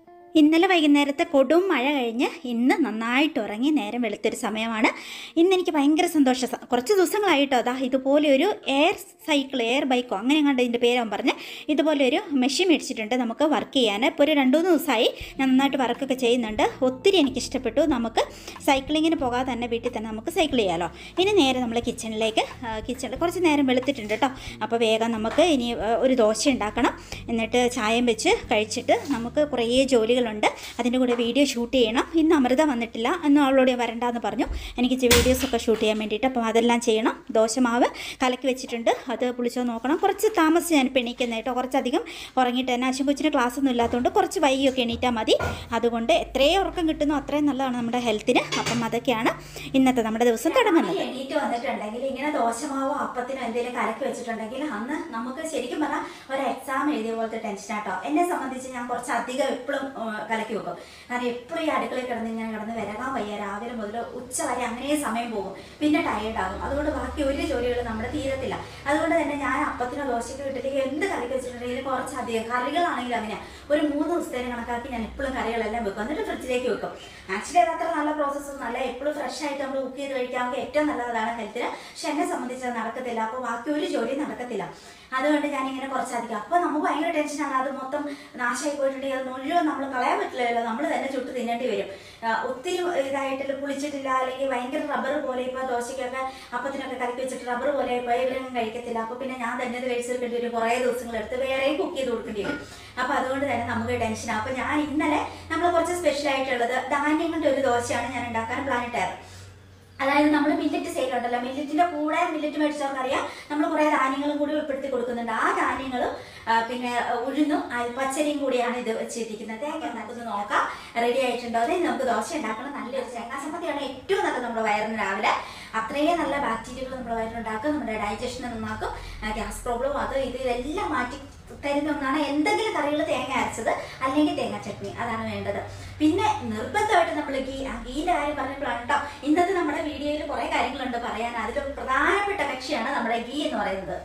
ഇന്നലെ വൈകുന്നേരത്തെ കൊടും മഴ കഴിഞ്ഞ് ഇന്ന് നന്നായിട്ട് ഉറങ്ങി നേരം വെളുത്തൊരു സമയമാണ് ഇന്ന് എനിക്ക് ഭയങ്കര സന്തോഷം സ- കുറച്ച് ദിവസങ്ങളായിട്ടോ അതാ ഇതുപോലെ ഒരു എയർ സൈക്കിൾ എയർ ബൈക്കോ അങ്ങനെ കണ്ട് ഇതിൻ്റെ പേരാൻ പറഞ്ഞ് ഇതുപോലെ ഒരു മെഷീൻ മേടിച്ചിട്ടുണ്ട് നമുക്ക് വർക്ക് ചെയ്യാൻ ഇപ്പോൾ ഒരു രണ്ട് മൂന്ന് ദിവസമായി ഞാൻ നന്നായിട്ട് വർക്കൊക്കെ ചെയ്യുന്നുണ്ട് ഒത്തിരി എനിക്ക് ഇഷ്ടപ്പെട്ടു നമുക്ക് സൈക്ലിങ്ങിന് പോകാതെ തന്നെ വീട്ടിൽ തന്നെ നമുക്ക് സൈക്കിൾ ചെയ്യാമല്ലോ ഇനി നേരെ നമ്മൾ കിച്ചണിലേക്ക് കിച്ചണിൽ കുറച്ച് നേരം വെളുത്തിട്ടുണ്ട് കേട്ടോ അപ്പോൾ വേഗം നമുക്ക് ഇനി ആ, ഒരു ദോശ ഉണ്ടാക്കണം എന്നിട്ട് ചായം വെച്ച് കഴിച്ചിട്ട് നമുക്ക് കുറേ ജോലികളുണ്ട് അതിൻ്റെ കൂടെ വീഡിയോ ഷൂട്ട് ചെയ്യണം ഇന്ന് അമൃത വന്നിട്ടില്ല എന്ന് അവളോട് ഞാൻ വരണ്ടാന്ന് പറഞ്ഞു എനിക്ക് ഇച്ചിരി വീഡിയോസൊക്കെ ഷൂട്ട് ചെയ്യാൻ വേണ്ടിയിട്ട് അപ്പം അതെല്ലാം ചെയ്യണം ദോശമാവ് കലക്കി വെച്ചിട്ടുണ്ട് അത് പുളിച്ചോ നോക്കണം കുറച്ച് താമസിച്ച് ഞാൻ ഇപ്പോൾ എണീക്കുന്നത് കേട്ടോ കുറച്ചധികം ഉറങ്ങിയിട്ട് തന്നെ അച്ഛൻ കൊച്ചിന് ക്ലാസ് ഒന്നും ഇല്ലാത്തതുകൊണ്ട് കുറച്ച് വൈകിയൊക്കെ എണീറ്റാൽ മതി അതുകൊണ്ട് എത്രയും ഉറക്കം കിട്ടുന്നു അത്രയും നല്ലതാണ് നമ്മുടെ ഹെൽത്തിന് അപ്പം അതൊക്കെയാണ് ഇന്നത്തെ നമ്മുടെ ദിവസം തുടങ്ങുന്നത് എണീറ്റ് വന്നിട്ടുണ്ടെങ്കിൽ ഇങ്ങനെ ദോശമാവോ അപ്പത്തിനോ എന്തെങ്കിലും കലക്കി വെച്ചിട്ടുണ്ടെങ്കിൽ അന്ന് നമുക്ക് ശരിക്കും പറഞ്ഞാൽ ഒരു എക്സാം എഴുതിയ പോലത്തെ ടെൻഷൻ ആട്ടോ എന്നെ സംബന്ധിച്ച് ഞാൻ കുറച്ച് അധികം എപ്പോഴും കലക്കി വെക്കും കാരണം എപ്പോഴും ഈ അടുക്കളയിൽ കിടന്ന് ഇങ്ങനെ കിടന്ന് വരകാൻ വയ്യ രാവിലെ മുതൽ ഉച്ച വരെ അങ്ങനെ സമയം പോകും പിന്നെ ടയേർഡ് ആകും അതുകൊണ്ട് ബാക്കി ഒരു ജോലികൾ നമ്മുടെ തീരത്തില്ല അതുകൊണ്ട് തന്നെ ഞാൻ അപ്പത്തിനോ ദോശയ്ക്കോ ഇട്ടില്ലെങ്കിൽ എന്ത് കലക്കി വെച്ചിട്ടുണ്ടെങ്കിൽ കുറച്ചധികം കറികളാണെങ്കിൽ അങ്ങനെ ഒരു മൂന്ന് ദിവസത്തേന് കണക്കാക്കി ഞാൻ എപ്പോഴും കറികളെല്ലാം വെക്കും എന്നിട്ട് ഫ്രിഡ്ജിലേക്ക് വെക്കും ആക്ച്വലി അത് അത്ര നല്ല പ്രോസസ്സ് ഒന്നല്ല എപ്പോഴും ഫ്രഷ് ആയിട്ട് നമ്മൾ കുക്ക് ചെയ്ത് കഴിക്കാമെങ്കിൽ ഏറ്റവും നല്ലതാണ് ഹെൽത്തിന് പക്ഷെ എന്നെ സംബന്ധിച്ച് അത് നടക്കത്തില്ല അപ്പോൾ ബാക്കി ഒരു ജോലിയും നടക്കത്തില്ല അതുകൊണ്ട് ഞാൻ ഇങ്ങനെ കുറച്ചധികം അപ്പോൾ നമുക്ക് ഭയങ്കര ടെൻഷനാണ് അത് മൊത്തം നാശമായി പോയിട്ടുണ്ടെങ്കിൽ അത് മുഴുവൻ നമ്മൾ കളയാൻ പറ്റില്ലല്ലോ നമ്മൾ തന്നെ ചുട്ട് തിന്നേണ്ടി വരും ആ, ഒത്തിരി ഇതായിട്ട് പുളിച്ചിട്ടില്ല അല്ലെങ്കിൽ ഭയങ്കര റബ്ബർ പോലെ ഇപ്പോൾ ദോശയ്ക്കൊക്കെ അപ്പത്തിനൊക്കെ കലക്കി വെച്ചിട്ട് റബ്ബർ പോലെ ഇപ്പോൾ ഇവരൊന്നും കഴിക്കത്തില്ല അപ്പോൾ പിന്നെ ഞാൻ തന്നെ ഇത് കഴിച്ചെടുക്കേണ്ടി വരും കുറേ ദിവസങ്ങളെടുത്ത് വേറെയും കുക്ക് ചെയ്ത് കൊടുക്കേണ്ടി വരും അപ്പോൾ അതുകൊണ്ട് തന്നെ നമുക്ക് ടെൻഷനാണ് അപ്പോൾ ഞാൻ ഇന്നലെ നമ്മൾ കുറച്ച് സ്പെഷ്യൽ ആയിട്ടുള്ളത് ധാന്യങ്ങളുടെ ഒരു ദോശയാണ് ഞാൻ ഉണ്ടാക്കാൻ പ്ലാൻ ഇട്ടായിരുന്നു അതായത് നമ്മൾ മില്ലറ്റ് സെയിൽ ഉണ്ടല്ലോ മില്ലറ്റിന്റെ കൂടെ മില്ലറ്റ് മേടിച്ചവർക്ക് അറിയാം നമ്മൾ കുറെ ധാന്യങ്ങളും കൂടി ഉൾപ്പെടുത്തി കൊടുക്കുന്നുണ്ട് ആ ധാന്യങ്ങളും ആ, പിന്നെ ഉഴുന്നും അരി- പച്ചരിയും കൂടിയാണ് ഇത് വെച്ചിരിക്കുന്നത് തേങ്ങ നമുക്കൊന്ന് നോക്കാം റെഡി ആയിട്ടുണ്ടോ അതെ നമുക്ക് ദോശ ഉണ്ടാക്കണം നല്ലൊരു തേങ്ങാ ചമ്മന്തിയാണ് ഏറ്റവും നല്ലത് നമ്മുടെ വയറിന് രാവിലെ അത്രയും നല്ല ബാക്ടീരിയകൾ നമ്മുടെ വയറിനുണ്ടാക്കും നമ്മുടെ ഡൈജഷനെ നന്നാക്കും ഗ്യാസ് പ്രോബ്ലം അത് ഇത് ഇതെല്ലാം മാറ്റി തരുന്ന ഒന്നാണ് എന്തെങ്കിലും കറികൾ തേങ്ങ അരച്ചത് അല്ലെങ്കിൽ തേങ്ങ ചട്നി അതാണ് വേണ്ടത് പിന്നെ നിർബന്ധമായിട്ട് നമ്മൾ ഗീ ആ ഗീന്റെ കാര്യം പറഞ്ഞപ്പോഴാണ് കേട്ടോ ഇന്നത്തെ നമ്മുടെ വീഡിയോയിൽ കുറെ കാര്യങ്ങളുണ്ട് പറയാൻ അതിൽ പ്രധാനപ്പെട്ട കക്ഷിയാണ് നമ്മുടെ ഗീ എന്ന് പറയുന്നത്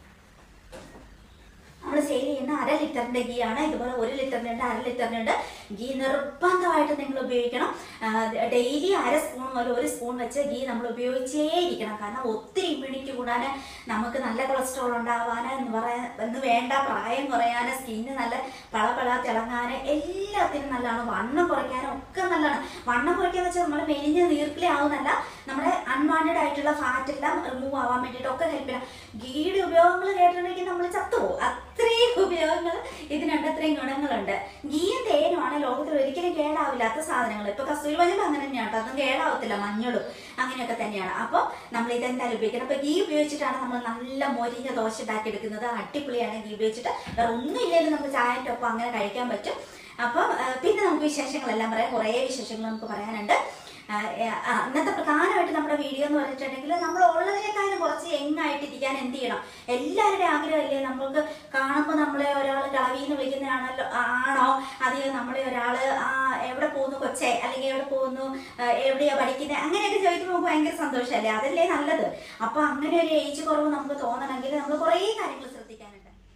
നമ്മൾ സെയിൽ ചെയ്യുന്ന അര ലിറ്ററിന്റെ ഗീ ആണ് ഇതുപോലെ ഒരു ലിറ്ററിന്റെ ഉണ്ട് അര ലിറ്ററിന്റെ ഉണ്ട് ഗീ നിർബന്ധമായിട്ട് നിങ്ങൾ ഉപയോഗിക്കണം ഡെയിലി അര സ്പൂൺ മുതൽ ഒരു സ്പൂൺ വെച്ച് ഗീ നമ്മൾ ഉപയോഗിച്ചേ ഇരിക്കണം കാരണം ഒത്തിരി ഇമ്മ്യൂണിറ്റി കൂടാൻ നമുക്ക് നല്ല കൊളസ്ട്രോൾ ഉണ്ടാവാൻ എന്ന് പറയാൻ എന്ന് വേണ്ട പ്രായം കുറയാൻ സ്കിന്ന് നല്ല പളപള തിളങ്ങാൻ എല്ലാത്തിനും നല്ലതാണ് വണ്ണം കുറയ്ക്കാനും ഒക്കെ നല്ലതാണ് വണ്ണം കുറയ്ക്കാന്ന് വെച്ചാൽ നമ്മൾ മെലിഞ്ഞ നീർക്കിലി ആവുന്നല്ല നമ്മുടെ അൺവാണ്ടഡ് ആയിട്ടുള്ള ഫാറ്റ് എല്ലാം റിമൂവ് ആവാൻ വേണ്ടിയിട്ടൊക്കെ ഹെൽപ്പ് ചെയ്യണം ഗീയുടെ ഉപയോഗങ്ങൾ കേട്ടിട്ടുണ്ടെങ്കിൽ നമ്മൾ ചത്തുപോകും അത്രയും ഉപയോഗങ്ങൾ ഇതിനുണ്ട് അത്രയും ഗുണങ്ങളുണ്ട് ഗീയും തേനുമാണ് ലോകത്തിൽ ഒരിക്കലും കേടാവില്ലാത്ത സാധനങ്ങൾ ഇപ്പൊ കസ്തൂരി മഞ്ഞൾ അങ്ങനെ തന്നെയാണ് കേട്ടോ അതും കേടാവത്തില്ല മഞ്ഞളും അങ്ങനെയൊക്കെ തന്നെയാണ് അപ്പോൾ നമ്മൾ ഇതെന്തായാലും ഉപയോഗിക്കണം അപ്പൊ ഗീ ഉപയോഗിച്ചിട്ടാണ് നമ്മൾ നല്ല മൊരിഞ്ഞ ദോശ ഉണ്ടാക്കി എടുക്കുന്നത് അടിപൊളിയാണ് ഗീ ഉപയോഗിച്ചിട്ട് വേറെ ഒന്നും ഇല്ലെങ്കിലും നമുക്ക് ചായൻ്റെ ഒപ്പം അങ്ങനെ കഴിക്കാൻ പറ്റും അപ്പം ആ, പിന്നെ നമുക്ക് വിശേഷങ്ങളെല്ലാം പറയാം കുറേ വിശേഷങ്ങൾ നമുക്ക് പറയാനുണ്ട് ആ, ആ, ഇന്നത്തെ പ്രധാനമായിട്ട് നമ്മുടെ വീഡിയോ എന്ന് പറഞ്ഞിട്ടുണ്ടെങ്കിൽ നമ്മൾ ഉള്ളതിനേക്കാളും കുറച്ച് യങ്ങായിട്ടിരിക്കാൻ എന്ത് ചെയ്യണം എല്ലാവരുടെയും ആഗ്രഹമല്ലേ നമ്മൾക്ക് കാണുമ്പോൾ നമ്മളെ ഒരാൾ കളവിന്ന് വിളിക്കുന്നതാണല്ലോ ആണോ അതെയോ നമ്മളെ ഒരാൾ എവിടെ പോകുന്നു കൊച്ചെ അല്ലെങ്കിൽ എവിടെ പോകുന്നു ആ, എവിടെയാ പഠിക്കുന്നത് അങ്ങനെയൊക്കെ ചോദിക്കുമ്പോൾ നമുക്ക് ഭയങ്കര സന്തോഷമല്ലേ അതല്ലേ നല്ലത് അപ്പൊ അങ്ങനെ ഒരു ഏജ് കുറവ് നമുക്ക് തോന്നണമെങ്കിൽ നമ്മൾ കുറേ കാര്യങ്ങൾ ശ്രദ്ധിക്കാനുണ്ട്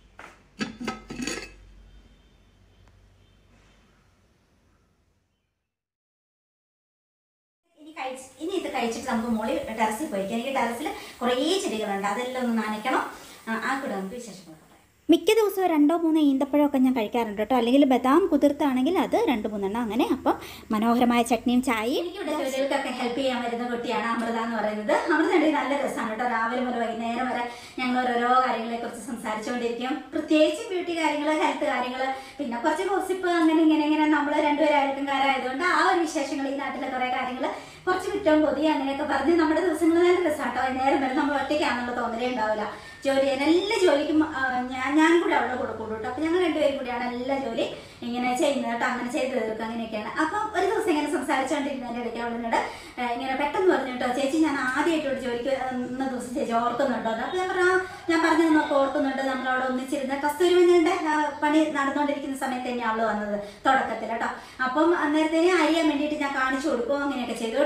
ഇനി കഴിച്ച് ഇനി ഇത് കഴിച്ചിട്ട് നമുക്ക് മുകളിൽ ടെറസിൽ പോയിരിക്കാം എനിക്ക് ടെറസിൽ കുറേ ചെടികളുണ്ട് അതെല്ലാം ഒന്ന് നനയ്ക്കണം ആ, ആ കൂടെ നമുക്ക് വിശേഷങ്ങൾ പറയാം മിക്ക ദിവസവും രണ്ടോ മൂന്നോ ഈന്തപ്പഴമൊക്കെ ഞാൻ കഴിക്കാറുണ്ട് കേട്ടോ അല്ലെങ്കിൽ ബദാം കുതിർത്താണെങ്കിൽ അത് രണ്ട് മൂന്നെണ്ണം അങ്ങനെ അപ്പം മനോഹരമായ ചട്നിയും ചായയും എനിക്കിവിടെ ജോലികൾക്കൊക്കെ ഹെൽപ്പ് ചെയ്യാൻ വരുന്ന കുട്ടിയാണ് അമൃത എന്ന് പറയുന്നത് അമൃത ഉണ്ടെങ്കിൽ നല്ല രസമാണ് കേട്ടോ രാവിലെ മുതൽ വൈകുന്നേരം വരെ ഞങ്ങൾ ഓരോരോ കാര്യങ്ങളെ കുറിച്ച് സംസാരിച്ചുകൊണ്ടിരിക്കും പ്രത്യേകിച്ച് ബ്യൂട്ടി കാര്യങ്ങൾ ഹെൽത്ത് കാര്യങ്ങൾ പിന്നെ കുറച്ച് ഗോസിപ്പ് അങ്ങനെ ഇങ്ങനെ ഇങ്ങനെ നമ്മൾ രണ്ടുപേരും അയൽക്കാരായതുകൊണ്ട് ആ ഒരു വിശേഷങ്ങൾ ഈ നാട്ടിലെ കുറേ കാര്യങ്ങൾ കുറച്ച് കുറ്റവും കൊതി അങ്ങനെയൊക്കെ പറഞ്ഞ് നമ്മുടെ ദിവസങ്ങൾ നല്ല രസമാട്ടോ നേരം വരെ നമ്മൾ ഒറ്റയ്ക്കാണെന്നുള്ള തോന്നലേ ഉണ്ടാവില്ല ജോലി ചെയ്യാൻ എല്ലാ ജോലിക്കും ആ, ഞാൻ ഞാൻ കൂടെ അവിടെ കൊടുക്കുള്ളൂ കേട്ടോ അപ്പൊ ഞങ്ങൾ രണ്ടുപേരും കൂടിയാണ് എല്ലാ ജോലി ഇങ്ങനെ ചെയ്യുന്നത് കേട്ടോ അങ്ങനെ ചെയ്ത് തീർക്കും അങ്ങനെയൊക്കെയാണ് അപ്പം ഒരു ദിവസം ഇങ്ങനെ സംസാരിച്ചുകൊണ്ടിരുന്നതിന്റെ ഇടയ്ക്ക് അവളിനോട് ആ, ഇങ്ങനെ പെട്ടെന്ന് പറഞ്ഞു കേട്ടോ ചേച്ചി ഞാൻ ആദ്യമായിട്ട് ഒരു ജോലിക്ക് ഇന്ന ദിവസം ചേച്ചി ഓർക്കുന്നുണ്ടോ എന്ന് അപ്പൊ ഞാൻ പറഞ്ഞു "ആ, ഞാൻ പറഞ്ഞു നോക്ക് ഓർക്കുന്നുണ്ട് നമ്മൾ അവിടെ ഒന്നിച്ചിരുന്ന കസ്തൂരി മഞ്ഞളുടെ ആ, പണി നടന്നുകൊണ്ടിരിക്കുന്ന സമയത്ത് തന്നെ അവള് വന്നത് തുടക്കത്തിൽ കേട്ടോ അപ്പം അന്നേരത്തേനെ അറിയാൻ വേണ്ടിയിട്ട് ഞാൻ കാണിച്ചു കൊടുക്കും അങ്ങനെയൊക്കെ ചെയ്തു കേട്ടോ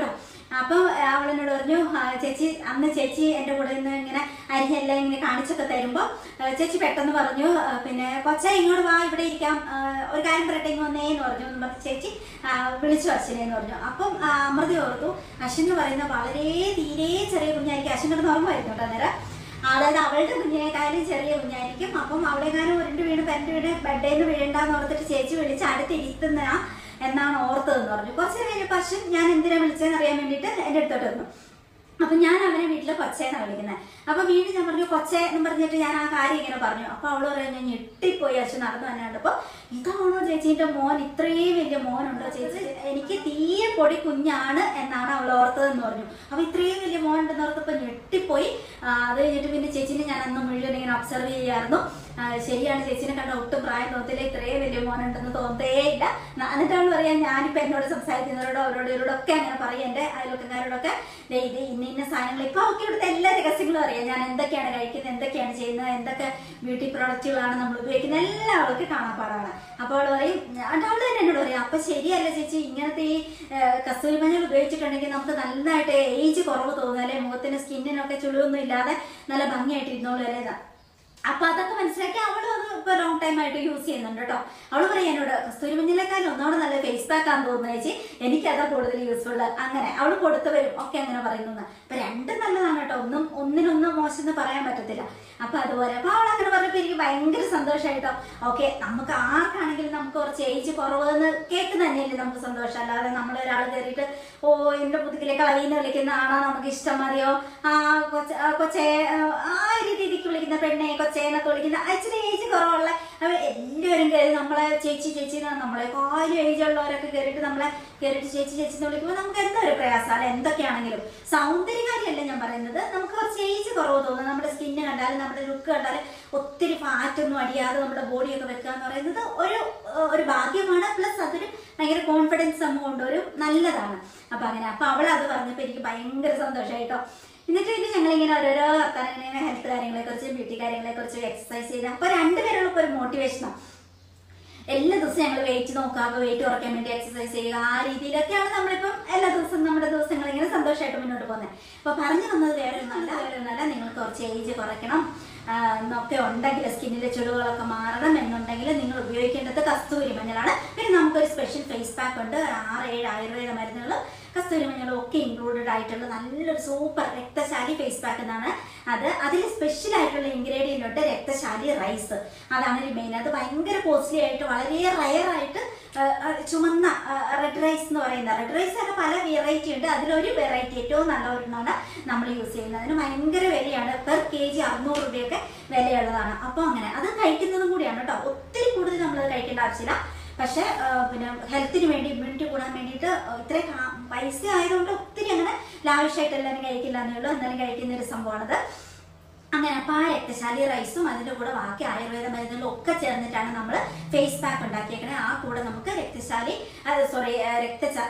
അപ്പം അവളെന്നോട് പറഞ്ഞു "ആ, ചേച്ചി അന്ന് ചേച്ചി എൻ്റെ കൂടെ നിന്ന് ഇങ്ങനെ അരിഞ്ഞെല്ലാം ഇങ്ങനെ കാണിച്ചൊക്കെ തരുമ്പോൾ ചേച്ചി പെട്ടെന്ന് പറഞ്ഞു "ആ, പിന്നെ കൊച്ച ഇങ്ങോട്ട് വാ ഇവിടെ ഇരിക്കാം ആ, ഒരു കാര്യം പറയട്ടെ ഇങ്ങ് വന്നേ എന്ന് പറഞ്ഞു എന്ന് പറഞ്ഞ് ചേച്ചി ആ, വിളിച്ചു അശ്വിനെ എന്ന് പറഞ്ഞു അപ്പം ആ, അമൃത ഓർത്തു അശ്വിൻ എന്ന് പറയുന്ന വളരെ തീരെ ചെറിയ കുഞ്ഞായിരിക്കും അശ്വിൻ കിടന്ന് ഓർമ്മയായിരുന്നു കേട്ടോ അന്നേരം അതായത് അവളുടെ കുഞ്ഞിനേക്കാളും ചെറിയ കുഞ്ഞായിരിക്കും അപ്പം അവളെങ്ങാനും ഉരുണ്ട് വീണ് പരണ്ട് വീണ് ബെഡേന്ന് വീഴണ്ടെന്ന് ഓർത്തിട്ട് ചേച്ചി വിളിച്ച് അടുത്തിരിക്കുന്ന എന്നാണ് ഓർത്തതെന്ന് പറഞ്ഞു കുറച്ച് കഴിഞ്ഞപ്പോൾ അശ്വിൻ ഞാൻ എന്തിനാ വിളിച്ചതെന്ന് അറിയാൻ വേണ്ടിയിട്ട് എൻ്റെ അടുത്തോട്ട് വന്നു അപ്പൊ ഞാൻ അവനെ വീട്ടിലെ കൊച്ചേന്നാണ് വിളിക്കുന്നത് അപ്പൊ വീണ്ടും ഞാൻ പറഞ്ഞു കൊച്ചേ എന്ന് പറഞ്ഞിട്ട് ഞാൻ ആ കാര്യം ഇങ്ങനെ പറഞ്ഞു അപ്പൊ അവള് പറയാൻ ഞാൻ ഞെട്ടിപ്പോയി അച്ഛൻ നടന്നു തന്നെ കണ്ടപ്പോ ഇതാണോ ചേച്ചീന്റെ മോൻ ഇത്രയും വലിയ മോനുണ്ടോ ചേച്ചി എനിക്ക് തീരെ പൊടി കുഞ്ഞാണ് എന്നാണ് അവൾ ഓർത്തതെന്ന് പറഞ്ഞു അപ്പൊ ഇത്രയും വലിയ മോൻ ഉണ്ടെന്ന് ഓർത്തപ്പോ ഞെട്ടിപ്പോയി ആ, അത് കഴിഞ്ഞിട്ട് പിന്നെ ചേച്ചീനെ ഞാൻ അന്ന് മുഴുവൻ ഇങ്ങനെ ഒബ്സർവ് ചെയ്യായിരുന്നു ആ, ശരിയാണ് ചേച്ചിനെ കണ്ട ഒട്ടും പ്രായം തോന്നത്തില്ല ഇത്രയും വലിയ മോനുണ്ടെന്ന് തോന്നത്തേ ഇല്ല ന- എന്നിട്ട് അവൾ പറയാൻ ഞാനിപ്പോ എന്നോട് സംസാരിക്കുന്നവരോടോ അവരോട് ഇവരോടൊക്കെ അങ്ങനെ പറയും എന്റെ അയൽവക്കക്കാരോടൊക്കെ ദേ ഇത് ഇന്ന ഇന്ന സാധനങ്ങൾ ഇപ്പൊ അവർക്ക് ഇവിടുത്തെ എല്ലാ രഹസ്യങ്ങളും അറിയാം ഞാൻ എന്തൊക്കെയാണ് കഴിക്കുന്നത് എന്തൊക്കെയാണ് ചെയ്യുന്നത് എന്തൊക്കെ ബ്യൂട്ടി പ്രോഡക്റ്റുകളാണ് നമ്മൾ ഉപയോഗിക്കുന്നത് എല്ലാം അവൾക്ക് കാണാപ്പാടാണ് അപ്പോൾ അവൾ പറയും എന്നിട്ട് അവൾ തന്നെ എന്നോട് പറയും അപ്പൊ ശരിയല്ല ചേച്ചി ഇങ്ങനത്തെ ഈ ഏഹ്, കസ്തൂരി മഞ്ഞൾ ഉപയോഗിച്ചിട്ടുണ്ടെങ്കിൽ നമുക്ക് നന്നായിട്ട് ഏജ് കുറവ് തോന്നും അല്ലെ മുഖത്തിന് സ്കിന്നിനൊക്കെ ചുളിവൊന്നും ഇല്ലാതെ നല്ല ഭംഗിയായിട്ട് ഇരുന്നോളൂ അല്ലേ ഇതാ. അപ്പൊ അതൊക്കെ മനസ്സിലാക്കി അവളും അത് ഇപ്പൊ ലോങ് ടൈം ആയിട്ട് യൂസ് ചെയ്യുന്നുണ്ട് കേട്ടോ അവള് പറയാം എന്നോട് കസ്തൂരി മഞ്ഞിലേക്കാളും ഒന്നോടെ നല്ല ഫേസ് പാക്ക് ആണെന്ന് തോന്നുന്നു ചേച്ചി എനിക്ക് അതാ കൂടുതൽ യൂസ്ഫുൾ അങ്ങനെ അവള് കൊടുത്തവരും ഒക്കെ അങ്ങനെ പറയുന്നു അപ്പൊ രണ്ടും നല്ലതാണ് കേട്ടോ ഒന്നും ഒന്നിനൊന്നും മോശം എന്ന് പറയാൻ പറ്റത്തില്ല അപ്പൊ അതുപോലെ അപ്പൊ അവൾ അങ്ങനെ പറഞ്ഞപ്പോ എനിക്ക് ഭയങ്കര സന്തോഷമായിട്ടോ ഓക്കെ നമുക്ക് ആർക്കാണെങ്കിലും നമുക്ക് കുറച്ച് ഏജ് കുറവെന്ന് കേൾക്കുന്ന തന്നെയല്ലേ നമുക്ക് സന്തോഷം അല്ലാതെ നമ്മൾ ഒരാൾ കയറിയിട്ട് ഓ എന്റെ മുതുകിലേക്ക് അളയിന്ന് വിളിക്കുന്ന ആണോ നമുക്ക് ഇഷ്ടം മതിയോ ആ കൊച്ച ആ, കൊച്ചേ ആ, ആ ഒരു രീതിക്ക് വിളിക്കുന്ന പെണ്ണെ കൊച്ചേ എന്നൊക്കെ വിളിക്കുന്ന ഇച്ചിരി ഏജ് കുറവുള്ള അവർ എല്ലാവരും കയറി നമ്മളെ ചേച്ചി ചേച്ചി എന്നാണ് നമ്മളെ കാലും ഏജ് ഉള്ളവരൊക്കെ കയറിയിട്ട് നമ്മളെ കയറിയിട്ട് ചേച്ചി ചേച്ചി എന്ന് വിളിക്കുമ്പോൾ നമുക്ക് എന്താ ഒരു പ്രയാസം അല്ല എന്തൊക്കെയാണെങ്കിലും സൗന്ദര്യകാരിയല്ല ഞാൻ പറയുന്നത് നമുക്ക് കുറച്ച് ഏജ് കുറവ് തോന്നും നമ്മുടെ സ്കിന്ന് കണ്ടാലും നമ്മുടെ ലുക്ക് കണ്ടാലും ഒത്തിരി ഫാറ്റ് ഒന്നും അടിയാതെ നമ്മുടെ ബോഡിയൊക്കെ വെക്കുക എന്ന് പറയുന്നത് ഒരു ഏഹ്, ഒരു ഭാഗ്യമാണ് പ്ലസ് അതൊരു ഭയങ്കര കോൺഫിഡൻസ് നമുക്ക് കൊണ്ടുവരും നല്ലതാണ് അപ്പൊ അങ്ങനെ അപ്പൊ അവൾ അത് പറഞ്ഞപ്പോൾ എനിക്ക് ഭയങ്കര സന്തോഷമായിട്ടോ എന്നിട്ട് ഇത് ഞങ്ങളിങ്ങനെ ഓരോരോ വർത്താനം ഇങ്ങനെ ഹെൽത്ത് കാര്യങ്ങളെ കുറിച്ച് ബ്യൂട്ടി കാര്യങ്ങളെ കുറിച്ച് എക്സസൈസ് ചെയ്ത് അപ്പൊ രണ്ടുപേരുള്ള ഒരു മോട്ടിവേഷനാണ് എല്ലാ ദിവസവും ഞങ്ങൾ വെയിറ്റ് നോക്കാം വെയിറ്റ് കുറയ്ക്കാൻ വേണ്ടി എക്സസൈസ് ചെയ്യുക ആ രീതിയിലൊക്കെയാണ് നമ്മളിപ്പം എല്ലാ ദിവസവും നമ്മുടെ ദിവസങ്ങൾ ഇങ്ങനെ സന്തോഷമായിട്ട് മുന്നോട്ട് പോകുന്നത് അപ്പൊ പറഞ്ഞു വന്നത് വേറെ നല്ല വേറെ ഒന്നല്ല നിങ്ങൾ കുറച്ച് ഏജ് കുറയ്ക്കണം ആ, എന്നൊക്കെ ഉണ്ടെങ്കിൽ സ്കിന്നിലെ ചുളിവുകളൊക്കെ മാറണം എന്നുണ്ടെങ്കിൽ നിങ്ങൾ ഉപയോഗിക്കേണ്ടത് കസ്തൂരി മഞ്ഞളാണ് പിന്നെ നമുക്കൊരു സ്പെഷ്യൽ ഫേസ് പാക്ക് ഉണ്ട് ആറ് ഏഴ് ആയുർവേദ മരുന്നുകൾ കസ്തൂരി മഞ്ഞളും ഒക്കെ ഇൻക്ലൂഡഡ് ആയിട്ടുള്ള നല്ലൊരു സൂപ്പർ രക്തശാലി ഫേസ് പാക്ക് എന്നാണ് അത് അതിൽ സ്പെഷ്യൽ ആയിട്ടുള്ള ഇൻഗ്രീഡിയൻ്റ് ഉണ്ട് രക്തശാലി റൈസ് അതാണ് ഒരു മെയിൻ അത് ഭയങ്കര കോസ്റ്റ്ലി ആയിട്ട് വളരെ റയർ ആയിട്ട് ആ, ആ, ചുമന്ന റെഡ് റൈസ് എന്ന് പറയുന്ന റെഡ് റൈസ് തന്നെ പല വെറൈറ്റി ഉണ്ട് അതിലൊരു വെറൈറ്റി ഏറ്റവും നല്ല ഒരെണ്ണമാണ് നമ്മൾ യൂസ് ചെയ്യുന്നത് അതിന് ഭയങ്കര വിലയാണ് പെർ കെ ജി അറുന്നൂറ് രൂപയൊക്കെ വിലയുള്ളതാണ് അപ്പോൾ അങ്ങനെ അത് കഴിക്കുന്നതും കൂടിയാണ് കേട്ടോ ഒത്തിരി കൂടുതൽ നമ്മളത് കഴിക്കേണ്ട ആവശ്യമില്ല പക്ഷേ ആ, പിന്നെ ഹെൽത്തിന് വേണ്ടി ഇമ്മ്യൂണിറ്റി കൂടാൻ വേണ്ടിയിട്ട് ഇത്രയും കാ- പൈസ ആയതുകൊണ്ട് ഒത്തിരി അങ്ങനെ ലാവിഷായിട്ട് എല്ലാവരും കഴിക്കില്ല എന്നേ ഉള്ളൂ എന്നാലും കഴിക്കുന്ന ഒരു സംഭവമാണത് അങ്ങനെ അപ്പോൾ ആ രക്തശാലി റൈസും അതിൻ്റെ കൂടെ ബാക്കി ആയുർവേദ മരുന്നുകളും ഒക്കെ ചേർന്നിട്ടാണ് നമ്മൾ ഫേസ് പാക്ക് ഉണ്ടാക്കിയേക്കണേ ആ കൂടെ നമുക്ക് രക്തശാലി സോറി രക്തചാ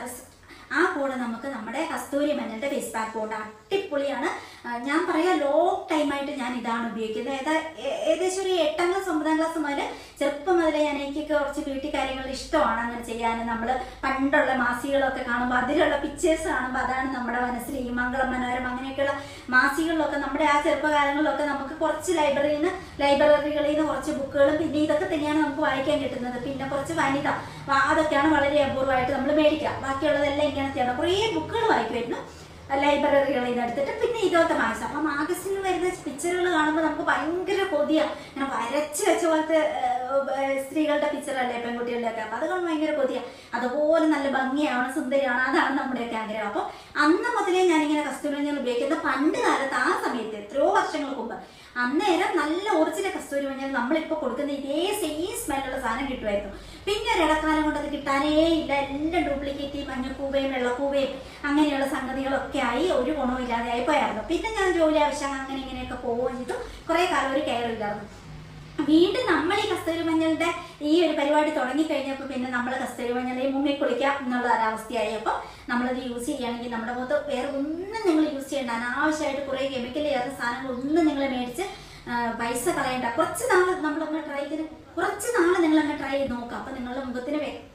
ആ കൂടെ നമുക്ക് നമ്മുടെ കസ്തൂരി മഞ്ഞളുടെ ഫേസ് പാക്ക് കൊണ്ട് അടിപൊളിയാണ് ആ, ഞാൻ പറയാം ലോങ് ടൈമായിട്ട് ഞാൻ ഇതാണ് ഉപയോഗിക്കുന്നത് ഏതാ ഏ- ഏകദേശം ഒരു എട്ടാം ക്ലാസ് ഒമ്പതാം ക്ലാസ് മുതൽ ചെറുപ്പം മുതലേ ഞാൻ എനിക്കൊക്കെ കുറച്ച് ബ്യൂട്ടി കാര്യങ്ങൾ ഇഷ്ടമാണ് അങ്ങനെ ചെയ്യാൻ നമ്മൾ പണ്ടുള്ള മാസികകളൊക്കെ കാണുമ്പോൾ അതിലുള്ള പിക്ചേഴ്സ് കാണുമ്പോൾ അതാണ് നമ്മുടെ മനസ്സിൽ ഈ മംഗളം മനോരം അങ്ങനെയൊക്കെയുള്ള മാസികകളിലൊക്കെ നമ്മുടെ ആ ചെറുപ്പകാലങ്ങളിലൊക്കെ നമുക്ക് കുറച്ച് ലൈബ്രറിയിൽ നിന്ന് ലൈബ്രറികളിൽ നിന്ന് കുറച്ച് ബുക്കുകളും പിന്നെ ഇതൊക്കെ തന്നെയാണ് നമുക്ക് വായിക്കാൻ കിട്ടുന്നത് പിന്നെ കുറച്ച് വനിത വ- അതൊക്കെയാണ് വളരെ അപൂർവമായിട്ട് നമ്മൾ മേടിക്കുക ബാക്കിയുള്ളതെല്ലാം ഇങ്ങനത്തെയാണ് കുറേ ബുക്കുകൾ വായിക്കുമായിരുന്നു ലൈബ്രറികളിൽ നിന്ന് എടുത്തിട്ട് പിന്നെ ഇതോത്തെ മാഗസിൻ അപ്പൊ മാഗസിനിൽ വരുന്ന പിക്ചറുകൾ കാണുമ്പോൾ നമുക്ക് ഭയങ്കര കൊതിയാണ് ഇങ്ങനെ വരച്ച് വെച്ച പോലത്തെ ഏഹ്, ഏഹ്, സ്ത്രീകളുടെ പിക്ചറല്ലേ പെൺകുട്ടികളുടെ ഒക്കെ അപ്പൊ അത് കാണുമ്പോൾ ഭയങ്കര കൊതിയാണ് അതുപോലെ നല്ല ഭംഗിയാണ് സുന്ദരിയാണ് അതാണ് നമ്മുടെയൊക്കെ ആഗ്രഹം അപ്പൊ അന്ന് മുതലേ ഞാനിങ്ങനെ കസ്തൂരി മഞ്ഞൾ ഉപയോഗിക്കുന്നത് പണ്ട് കാലത്ത് ആ സമയത്ത് എത്രയോ വർഷങ്ങൾക്ക് മുമ്പ് അന്നേരം നല്ല ഒറിജിനൽ കസ്തൂരി മഞ്ഞൾ നമ്മളിപ്പോൾ കൊടുക്കുന്ന ഇതേ സെയിം സ്മെല്ലുള്ള സാധനം കിട്ടുമായിരുന്നു പിന്നെ ഒരു ഇടക്കാലം കൊണ്ട് അത് കിട്ടാനേ ഇല്ല എല്ലാം ഡ്യൂപ്ലിക്കേറ്റ് മഞ്ഞക്കൂവയും വെള്ളക്കൂവയും അങ്ങനെയുള്ള സംഗതികളൊക്കെ ആയി ഒരു ഗുണവും ഇല്ലാതെയായി പോയായിരുന്നു പിന്നെ ഞാൻ ജോലി ആവശ്യം അങ്ങനെ ഇങ്ങനെയൊക്കെ പോവുകയും ചെയ്തു കുറേ കാലം ഒരു കെയർ ഇല്ലായിരുന്നു വീണ്ടും നമ്മൾ ഈ കസ്തൂരി മഞ്ഞളുടെ ഈ ഒരു പരിപാടി തുടങ്ങി കഴിഞ്ഞപ്പോൾ പിന്നെ നമ്മൾ കസ്തൂരി മഞ്ഞളെ മുങ്ങി കുളിക്കാം എന്നുള്ള ഒരവസ്ഥയായി അപ്പോൾ നമ്മളത് യൂസ് ചെയ്യുകയാണെങ്കിൽ നമ്മുടെ മുഖത്ത് വേറെ ഒന്നും നിങ്ങൾ യൂസ് ചെയ്യേണ്ട അനാവശ്യമായിട്ട് കുറേ കെമിക്കൽ ചേർന്ന സാധനങ്ങൾ ഒന്നും നിങ്ങൾ മേടിച്ച് ആ, പൈസ കളയണ്ട കുറച്ച് നാൾ നമ്മളൊന്ന് ട്രൈ ചെയ്ത് കുറച്ച് നാൾ നിങ്ങൾ അങ്ങ് ട്രൈ ചെയ്ത് നോക്കുക അപ്പം നിങ്ങളുടെ മുഖത്തിന് വ്യക്തമായ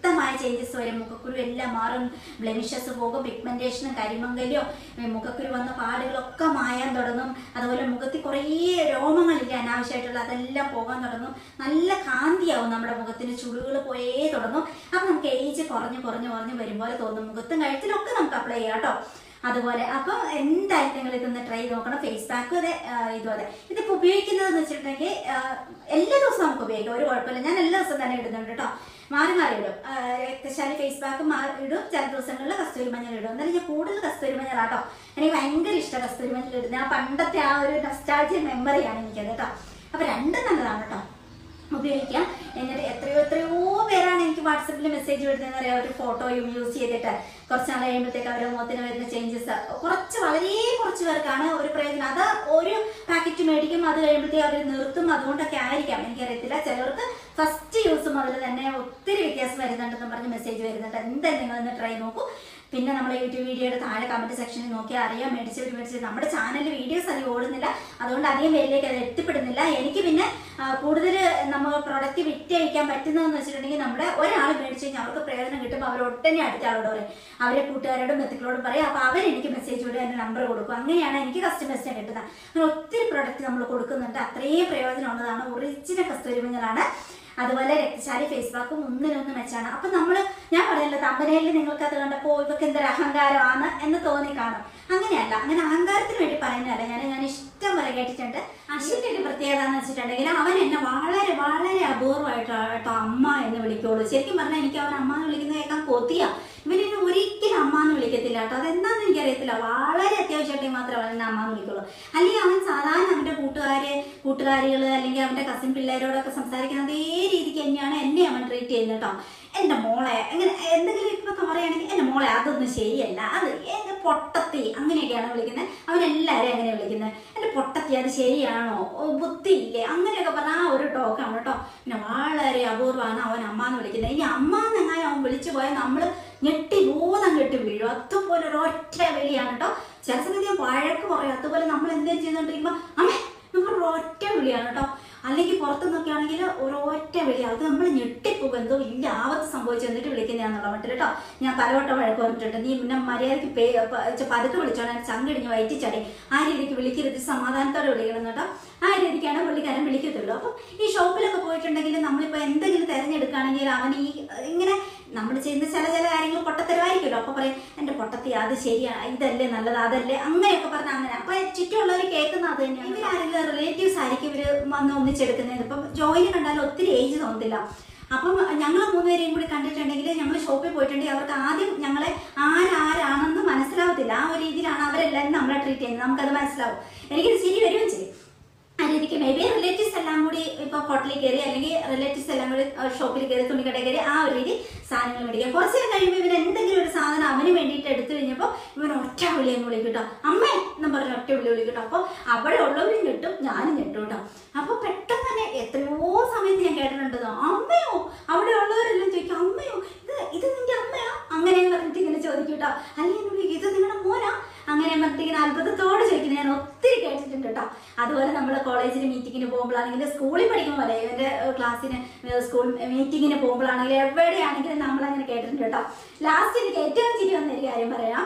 ചേഞ്ചസ് വരും മുഖക്കുരു എല്ലാം മാറും ബ്ലെമിഷസ് പോകും പിഗ്മെന്റേഷനും കരിമങ്കലോ മുഖക്കുരു വന്ന പാടുകളൊക്കെ മായാൻ തുടങ്ങും അതുപോലെ മുഖത്തിൽ കുറേ രോമങ്ങളില്ല അനാവശ്യമായിട്ടുള്ള അതെല്ലാം പോകാൻ തുടങ്ങും നല്ല കാന്തിയാവും നമ്മുടെ മുഖത്തിന് ചുളികൾ പോയേ തുടങ്ങും അപ്പം നമുക്ക് ഏജ് കുറഞ്ഞ് കുറഞ്ഞ് കുറഞ്ഞ് വരും പോലെ തോന്നും മുഖത്തും കഴുത്തിലൊക്കെ നമുക്ക് അപ്ലൈ ചെയ്യാം കേട്ടോ അതുപോലെ അപ്പം എന്തായാലും നിങ്ങൾ ഇതൊന്ന് ട്രൈ നോക്കണം ഫേസ് പാക്കും അതെ ആ, ഇതും അതെ ഇതിപ്പോൾ ഉപയോഗിക്കുന്നതെന്ന് വെച്ചിട്ടുണ്ടെങ്കിൽ ആ, എല്ലാ ദിവസവും നമുക്ക് ഉപയോഗിക്കാം ഒരു കുഴപ്പമില്ല ഞാൻ എല്ലാ ദിവസവും തന്നെ ഇടുന്നുണ്ട് കേട്ടോ മാറി മാറി ഇടും ആ, രക്തശാലി ഫേസ് പാക്ക് മാറി ഇടും ചില ദിവസങ്ങളിൽ കസ്തൂരി മഞ്ഞൾ ഇടും എന്നാലും ഞാൻ കൂടുതൽ കസ്തൂരി മഞ്ഞളാട്ടോ എനിക്ക് ഭയങ്കര ഇഷ്ടം കസ്തൂരി മഞ്ഞൾ ഇടുന്നത് ആ പണ്ടത്തെ ആ ഒരു നസ്റ്റാൾജിയ മെമ്മറിയാണ് എനിക്കത് കേട്ടോ അപ്പം രണ്ടും നല്ലതാണ് കേട്ടോ ഉപയോഗിക്കാം എന്നിട്ട് എത്രയോ എത്രയോ പേരാണ് എനിക്ക് വാട്സപ്പിൽ മെസ്സേജ് വിടുന്നതെന്ന് അറിയാം ഒരു ഫോട്ടോയും യൂസ് ചെയ്തിട്ട് കുറച്ച് നാൾ കഴിയുമ്പോഴത്തേക്ക് അവരുടെ മുഖത്തിന് വരുന്ന ചേഞ്ചസ് കുറച്ച് വളരെ കുറച്ച് പേർക്കാണ് ഒരു പ്രയോജനം അത് ഒരു പാക്കറ്റ് മേടിക്കും അത് കഴിയുമ്പോഴത്തേക്ക് അവർ നിർത്തും അതുകൊണ്ടൊക്കെ ആയിരിക്കാം എനിക്കറിയത്തില്ല ചിലർക്ക് ഫസ്റ്റ് യൂസ് മുതൽ തന്നെ ഒത്തിരി വ്യത്യാസം വരുന്നുണ്ടെന്ന് പറഞ്ഞ് മെസ്സേജ് വരുന്നുണ്ട് എന്തായാലും നിങ്ങളൊന്ന് ട്രൈ നോക്കൂ പിന്നെ നമ്മൾ യൂട്യൂബ് വീഡിയോയുടെ താഴെ കമന്റ് സെക്ഷനിൽ നോക്കിയാൽ അറിയാം മേടിച്ചവർ മേടിച്ചത് നമ്മുടെ ചാനലിൽ വീഡിയോസ് അധികം ഓടുന്നില്ല അതുകൊണ്ട് അധികം പേരിലേക്ക് അത് എത്തിപ്പെടുന്നില്ല എനിക്ക് പിന്നെ കൂടുതൽ നമ്മൾ പ്രൊഡക്റ്റ് വിറ്റഴിക്കാൻ പറ്റുന്നതെന്ന് വെച്ചിട്ടുണ്ടെങ്കിൽ നമ്മുടെ ഒരാൾ മേടിച്ച് കഴിഞ്ഞാൽ അവർക്ക് പ്രയോജനം കിട്ടുമ്പോൾ അവർ ഒട്ടനെ അടുത്ത ആളോട് പറയും അവരെ കൂട്ടുകാരോടും ബന്ധുക്കളോടും പറയും അപ്പോൾ അവരെനിക്ക് മെസ്സേജ് വിടുക എൻ്റെ നമ്പർ കൊടുക്കും അങ്ങനെയാണ് എനിക്ക് കസ്റ്റമേഴ്സിനെ കിട്ടുന്നത് അങ്ങനെ ഒത്തിരി പ്രൊഡക്റ്റ് നമ്മൾ കൊടുക്കുന്നുണ്ട് അത്രയും പ്രയോജനമുള്ളതാണ് ഒറിജിനൽ കസ്തൂരി മഞ്ഞളാണ് അതുപോലെ രക്തശാലി ഫേസ് പാക്കും ഒന്നിനൊന്ന് മെച്ചാണ് അപ്പൊ നമ്മള് ഞാൻ പറയല്ലോ തമ്പനയിൽ നിങ്ങൾക്ക് അത് കണ്ടപ്പോ ഇവർക്ക് എന്തൊരു അഹങ്കാരമാണ് എന്ന് തോന്നി കാണും അങ്ങനെയല്ല അങ്ങനെ അഹങ്കാരത്തിന് വേണ്ടി പറയുന്നതല്ല ഞാൻ ഞാൻ ഇഷ്ടം പോലെ കേട്ടിട്ടുണ്ട് അശ്വിന്റെ ഒരു പ്രത്യേകത എന്ന് വെച്ചിട്ടുണ്ടെങ്കിൽ അവൻ എന്നെ വളരെ വളരെ അപൂർവമായിട്ട് കേട്ടോ അമ്മ എന്ന് വിളിക്കുള്ളൂ ശരിക്കും പറഞ്ഞാൽ എനിക്ക് അവൻ അമ്മ എന്ന് വിളിക്കുന്നത് കേൾക്കാൻ കൊതിയാ ഇവനെന്നെ ഒരിക്കലും അമ്മ എന്ന് വിളിക്കത്തില്ല കേട്ടോ അതെന്താന്ന് എനിക്കറിയത്തില്ല വളരെ അത്യാവശ്യമായിട്ട് മാത്രമേ അവൻ എന്നെ അമ്മ എന്ന് വിളിക്കുള്ളൂ അല്ലെങ്കിൽ അവൻ സാധാരണ അവന്റെ കൂട്ടുകാര് കൂട്ടുകാരികൾ അല്ലെങ്കിൽ അവന്റെ കസിൻ പിള്ളേരോടൊക്കെ സംസാരിക്കുന്ന അതേ രീതിക്ക് തന്നെയാണ് എന്നെ അവൻ ട്രീറ്റ് ചെയ്യുന്നത് കേട്ടോ എന്റെ മോളെ അങ്ങനെ എന്തെങ്കിലും ഇപ്പൊ പറയുകയാണെങ്കിൽ എന്റെ മോളെ അതൊന്നും ശരിയല്ല അത് എന്റെ പൊട്ടത്തി അങ്ങനെയൊക്കെയാണ് വിളിക്കുന്നത് അവൻ എല്ലാവരെയും അങ്ങനെ വിളിക്കുന്നത് എന്റെ പൊട്ടത്തി അത് ശരിയാണോ ഓ, ബുദ്ധിയില്ലേ അങ്ങനെയൊക്കെ പറഞ്ഞ ആ ഒരു ടോക്കാണ് കേട്ടോ പിന്നെ വളരെ അപൂർവമാണ് അവൻ അമ്മ എന്ന് വിളിക്കുന്നത് ഇനി അമ്മ എന്നെങ്ങനെ അവൻ വിളിച്ചു പോയാൽ നമ്മള് ഞെട്ടി ബോധം കെട്ടി വീഴും അതുപോലെ ഒരു ഒറ്റ വിളിയാണ് കേട്ടോ ചില സമയത്ത് ഞാൻ വഴക്ക് പറയും അതുപോലെ നമ്മൾ എന്തെങ്കിലും ചെയ്തുകൊണ്ടിരിക്കുമ്പോൾ അമ്മേ നമ്മൾ ഒറ്റ വിളിയാണ് കേട്ടോ അല്ലെങ്കിൽ പുറത്തു നിന്നൊക്കെയാണെങ്കിൽ ഒരൊറ്റ വിളി അത് നമ്മൾ ഞെട്ടിപ്പോകും എന്തോ വലിയ ആപത്ത് സംഭവിച്ചു എന്നിട്ട് വിളിക്കുന്നതാന്നുള്ള മട്ടിൽ കേട്ടോ ഞാൻ പലവട്ടം വഴക്ക് പറഞ്ഞിട്ടുണ്ട് നീ പിന്നെ മര്യാദയ്ക്ക് പേ പ- ചെ- പതുക്കെ വിളിച്ചോണം ചങ്കിടിഞ്ഞ് വയറ്റിച്ചടി ആ രീതിക്ക് വിളിക്കരുത് സമാധാനത്തോടെ വിളിക്കണം കേട്ടോ ആ രീതിക്കാണ് പുള്ളിക്കാരൻ വിളിക്കത്തുള്ളൂ അപ്പം ഈ ഷോപ്പിലൊക്കെ പോയിട്ടുണ്ടെങ്കിൽ നമ്മളിപ്പോൾ എന്തെങ്കിലും തിരഞ്ഞെടുക്കുകയാണെങ്കിൽ അവൻ ഈ ഇങ്ങനെ നമ്മൾ ചെയ്യുന്ന ചില ചില കാര്യങ്ങൾ പൊട്ടത്തരമായിരിക്കുമല്ലോ അപ്പൊ പറയും എന്റെ പൊട്ടത്തി അത് ശരിയാണ് ഇതല്ലേ നല്ലത് അതല്ലേ അങ്ങനെയൊക്കെ പറഞ്ഞ അങ്ങനെ അപ്പൊ ചുറ്റുമുള്ളവർ കേൾക്കുന്ന അത് തന്നെയാണ് ഇവരാരെങ്കിലും റിലേറ്റീവ്സ് ആയിരിക്കും ഇവര് വന്ന് ഒന്നിച്ചെടുക്കുന്നത് ഇപ്പം ജോയിന് കണ്ടാൽ ഒത്തിരി ഏജ് തോന്നത്തില്ല അപ്പം ഞങ്ങൾ മൂന്നുപേരെയും കൂടി കണ്ടിട്ടുണ്ടെങ്കിൽ ഞങ്ങൾ ഷോപ്പിൽ പോയിട്ടുണ്ടെങ്കിൽ അവർക്ക് ആദ്യം ഞങ്ങളെ ആരാരാണെന്ന് മനസ്സിലാവത്തില്ല ആ ഒരു രീതിയിലാണ് അവരെല്ലാവരും നമ്മളെ ട്രീറ്റ് ചെയ്യുന്നത് നമുക്കത് മനസ്സിലാവും എനിക്കിത് ശരി വരികയും ചെയ്യും ആ രീതിക്ക് മേ ബി റിലേറ്റീവ്സ് എല്ലാം കൂടി ഇപ്പൊ ഹോട്ടലിൽ കയറി അല്ലെങ്കിൽ റിലേറ്റീവ്സ് എല്ലാം കൂടി ഷോപ്പിൽ കയറി തുണിക്കട കയറി ആ ഒരു രീതി സാധനങ്ങൾ മേടിക്കാം കുറച്ച് നേരം കഴിയുമ്പോൾ ഇവൻ എന്തെങ്കിലും ഒരു സാധനം അവന് വേണ്ടിയിട്ട് എടുത്തു കഴിഞ്ഞപ്പോൾ ഇവൻ ഒറ്റ വിളി അങ്ങ് വിളിക്കും കേട്ടോ അമ്മേ എന്ന് പറഞ്ഞ ഒറ്റ വിളി വിളിക്കും കേട്ടോ അപ്പോൾ അവിടെ ഉള്ളവരും ഞെട്ടും ഞാനും ഞെട്ടും കേട്ടോ അപ്പൊ പെട്ടെന്ന് തന്നെ എത്രയോ സമയത്ത് ഞാൻ കേട്ടിട്ടുണ്ട് അമ്മയോ അവിടെ ഉള്ളവരെല്ലാം ചോദിക്കും അമ്മയോ ഇത് ഇത് നിന്റെ അമ്മയാ അങ്ങനെ പറഞ്ഞിട്ട് ഇങ്ങനെ ചോദിക്കും കേട്ടോ അല്ലെങ്കിൽ ഇത് നിങ്ങളുടെ മോനാ അങ്ങനെ പറഞ്ഞിട്ട് ഇങ്ങനെ അത്ഭുതത്തോടെ ചോദിക്കുന്നത് ഞാൻ ഒത്തിരി കേട്ടിട്ടുണ്ട് കേട്ടോ അതുപോലെ നമ്മൾ കോളേജിൽ മീറ്റിങ്ങിന് പോകുമ്പോഴാണെങ്കിൽ സ്കൂളിൽ പഠിക്കുമ്പോൾ പോലെ ഇവന്റെ ക്ലാസ്സിന് സ്കൂൾ മീറ്റിങ്ങിന് പോകുമ്പോഴാണെങ്കിലും എവിടെയാണെങ്കിലും നമ്മൾ അങ്ങനെ കേട്ടിട്ടുണ്ട് കേട്ടോ ലാസ്റ്റ് എനിക്ക് ഏറ്റവും ചിരി വന്ന ഒരു കാര്യം പറയാം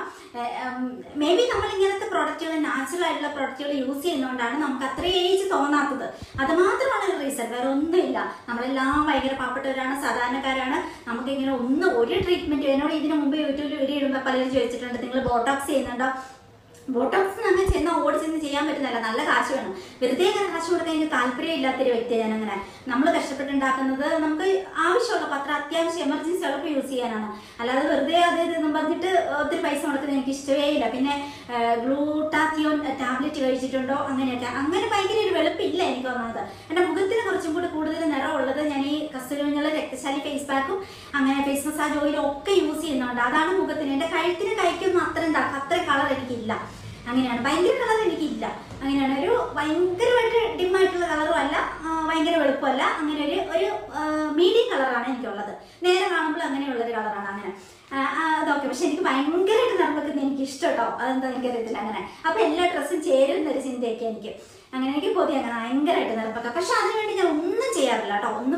മേ ബി നമ്മൾ ഇങ്ങനത്തെ പ്രൊഡക്റ്റുകൾ നാച്ചുറൽ ആയിട്ടുള്ള പ്രൊഡക്റ്റുകൾ യൂസ് ചെയ്യുന്നതുകൊണ്ടാണ് നമുക്ക് അത്ര ഏജ് തോന്നാത്തത് അത് മാത്രമാണ് ഒരു റീസൺ വേറെ ഒന്നുമില്ല നമ്മളെല്ലാം ഭയങ്കര പാവപ്പെട്ടവരാണ് സാധാരണക്കാരാണ് നമുക്ക് ഇങ്ങനെ ഒന്ന് ഒരു ട്രീറ്റ്മെന്റ് എന്നോട് ഇതിനു മുമ്പ് യൂട്യൂബിൽ വീഡിയോ ഇടുമ്പോൾ പലരും ചോദിച്ചിട്ടുണ്ട് നിങ്ങൾ ബോട്ടോക്സ് ചെയ്യുന്നുണ്ടോ ബോട്ടോക്സ് അങ്ങനെ ചെന്ന് ഓടി ചെന്ന് ചെയ്യാൻ പറ്റുന്നില്ല നല്ല കാശ് വേണം വെറുതെ അങ്ങനെ കാശ് കൊടുക്കാൻ എനിക്ക് താല്പര്യം ഇല്ലാത്തൊരു വ്യക്തിയാണ് ഞാൻ അങ്ങനെ നമ്മൾ കഷ്ടപ്പെട്ടുണ്ടാക്കുന്നത് നമുക്ക് ആവശ്യമുള്ളപ്പോൾ അത്ര അത്യാവശ്യം എമർജൻസി ഉള്ളപ്പോൾ യൂസ് ചെയ്യാനാണ് അല്ലാതെ വെറുതെ അത് ഇതെന്നും പറഞ്ഞിട്ട് ഒത്തിരി പൈസ മുടക്കുന്നത് എനിക്ക് ഇഷ്ടമേ ഇല്ല പിന്നെ ഗ്ലൂട്ടാത്തിയോൺ ടാബ്ലറ്റ് കഴിച്ചിട്ടുണ്ടോ അങ്ങനെയൊക്കെ അങ്ങനെ ഭയങ്കര ഒരു വെളുപ്പില്ല എനിക്ക് തോന്നുന്നത് എൻ്റെ മുഖത്തിന് കുറച്ചും കൂടി കൂടുതൽ നിറമുള്ളത് ഞാൻ ഈ കസ്തൂരി മഞ്ഞൾ രക്തശാലി ഫേസ് പാക്കും അങ്ങനെ ഫേസ് മസാജ് ഓയിലും ഒക്കെ യൂസ് ചെയ്യുന്നുണ്ട് അതാണ് മുഖത്തിന് എൻ്റെ കഴുത്തിന് കൈക്കൊന്നും അത്ര എന്താ അത്ര കളർ എനിക്കില്ല അങ്ങനെയാണ് ഭയങ്കര കളർ എനിക്കില്ല അങ്ങനെയാണ് ഒരു ഭയങ്കരമായിട്ട് ഡിമ്മായിട്ടുള്ള കളറും അല്ല ആ, ഭയങ്കര വെളുപ്പമല്ല അങ്ങനെ ഒരു ഒരു മീഡിയം കളറാണ് എനിക്കുള്ളത് നേരെ കാണുമ്പോൾ അങ്ങനെയുള്ളൊരു കളറാണ് അങ്ങനെ ആ, ആ, അതൊക്കെ പക്ഷെ എനിക്ക് ഭയങ്കരമായിട്ട് നിറം വെക്കുന്നത് എനിക്ക് ഇഷ്ടം കേട്ടോ അതെന്താ എനിക്കറിയത്തില്ല അങ്ങനെ അപ്പൊ എല്ലാ ഡ്രസ്സും ചേരുന്ന ഒരു ചിന്തയൊക്കെ എനിക്ക് അങ്ങനെ എനിക്ക് കൊതി അങ്ങനെ ഭയങ്കരമായിട്ട് നിറം വെക്കാം പക്ഷെ അതിനുവേണ്ടി ഞാൻ ഒന്നും ചെയ്യാറില്ല കേട്ടോ ഒന്നും വെച്ചാൽ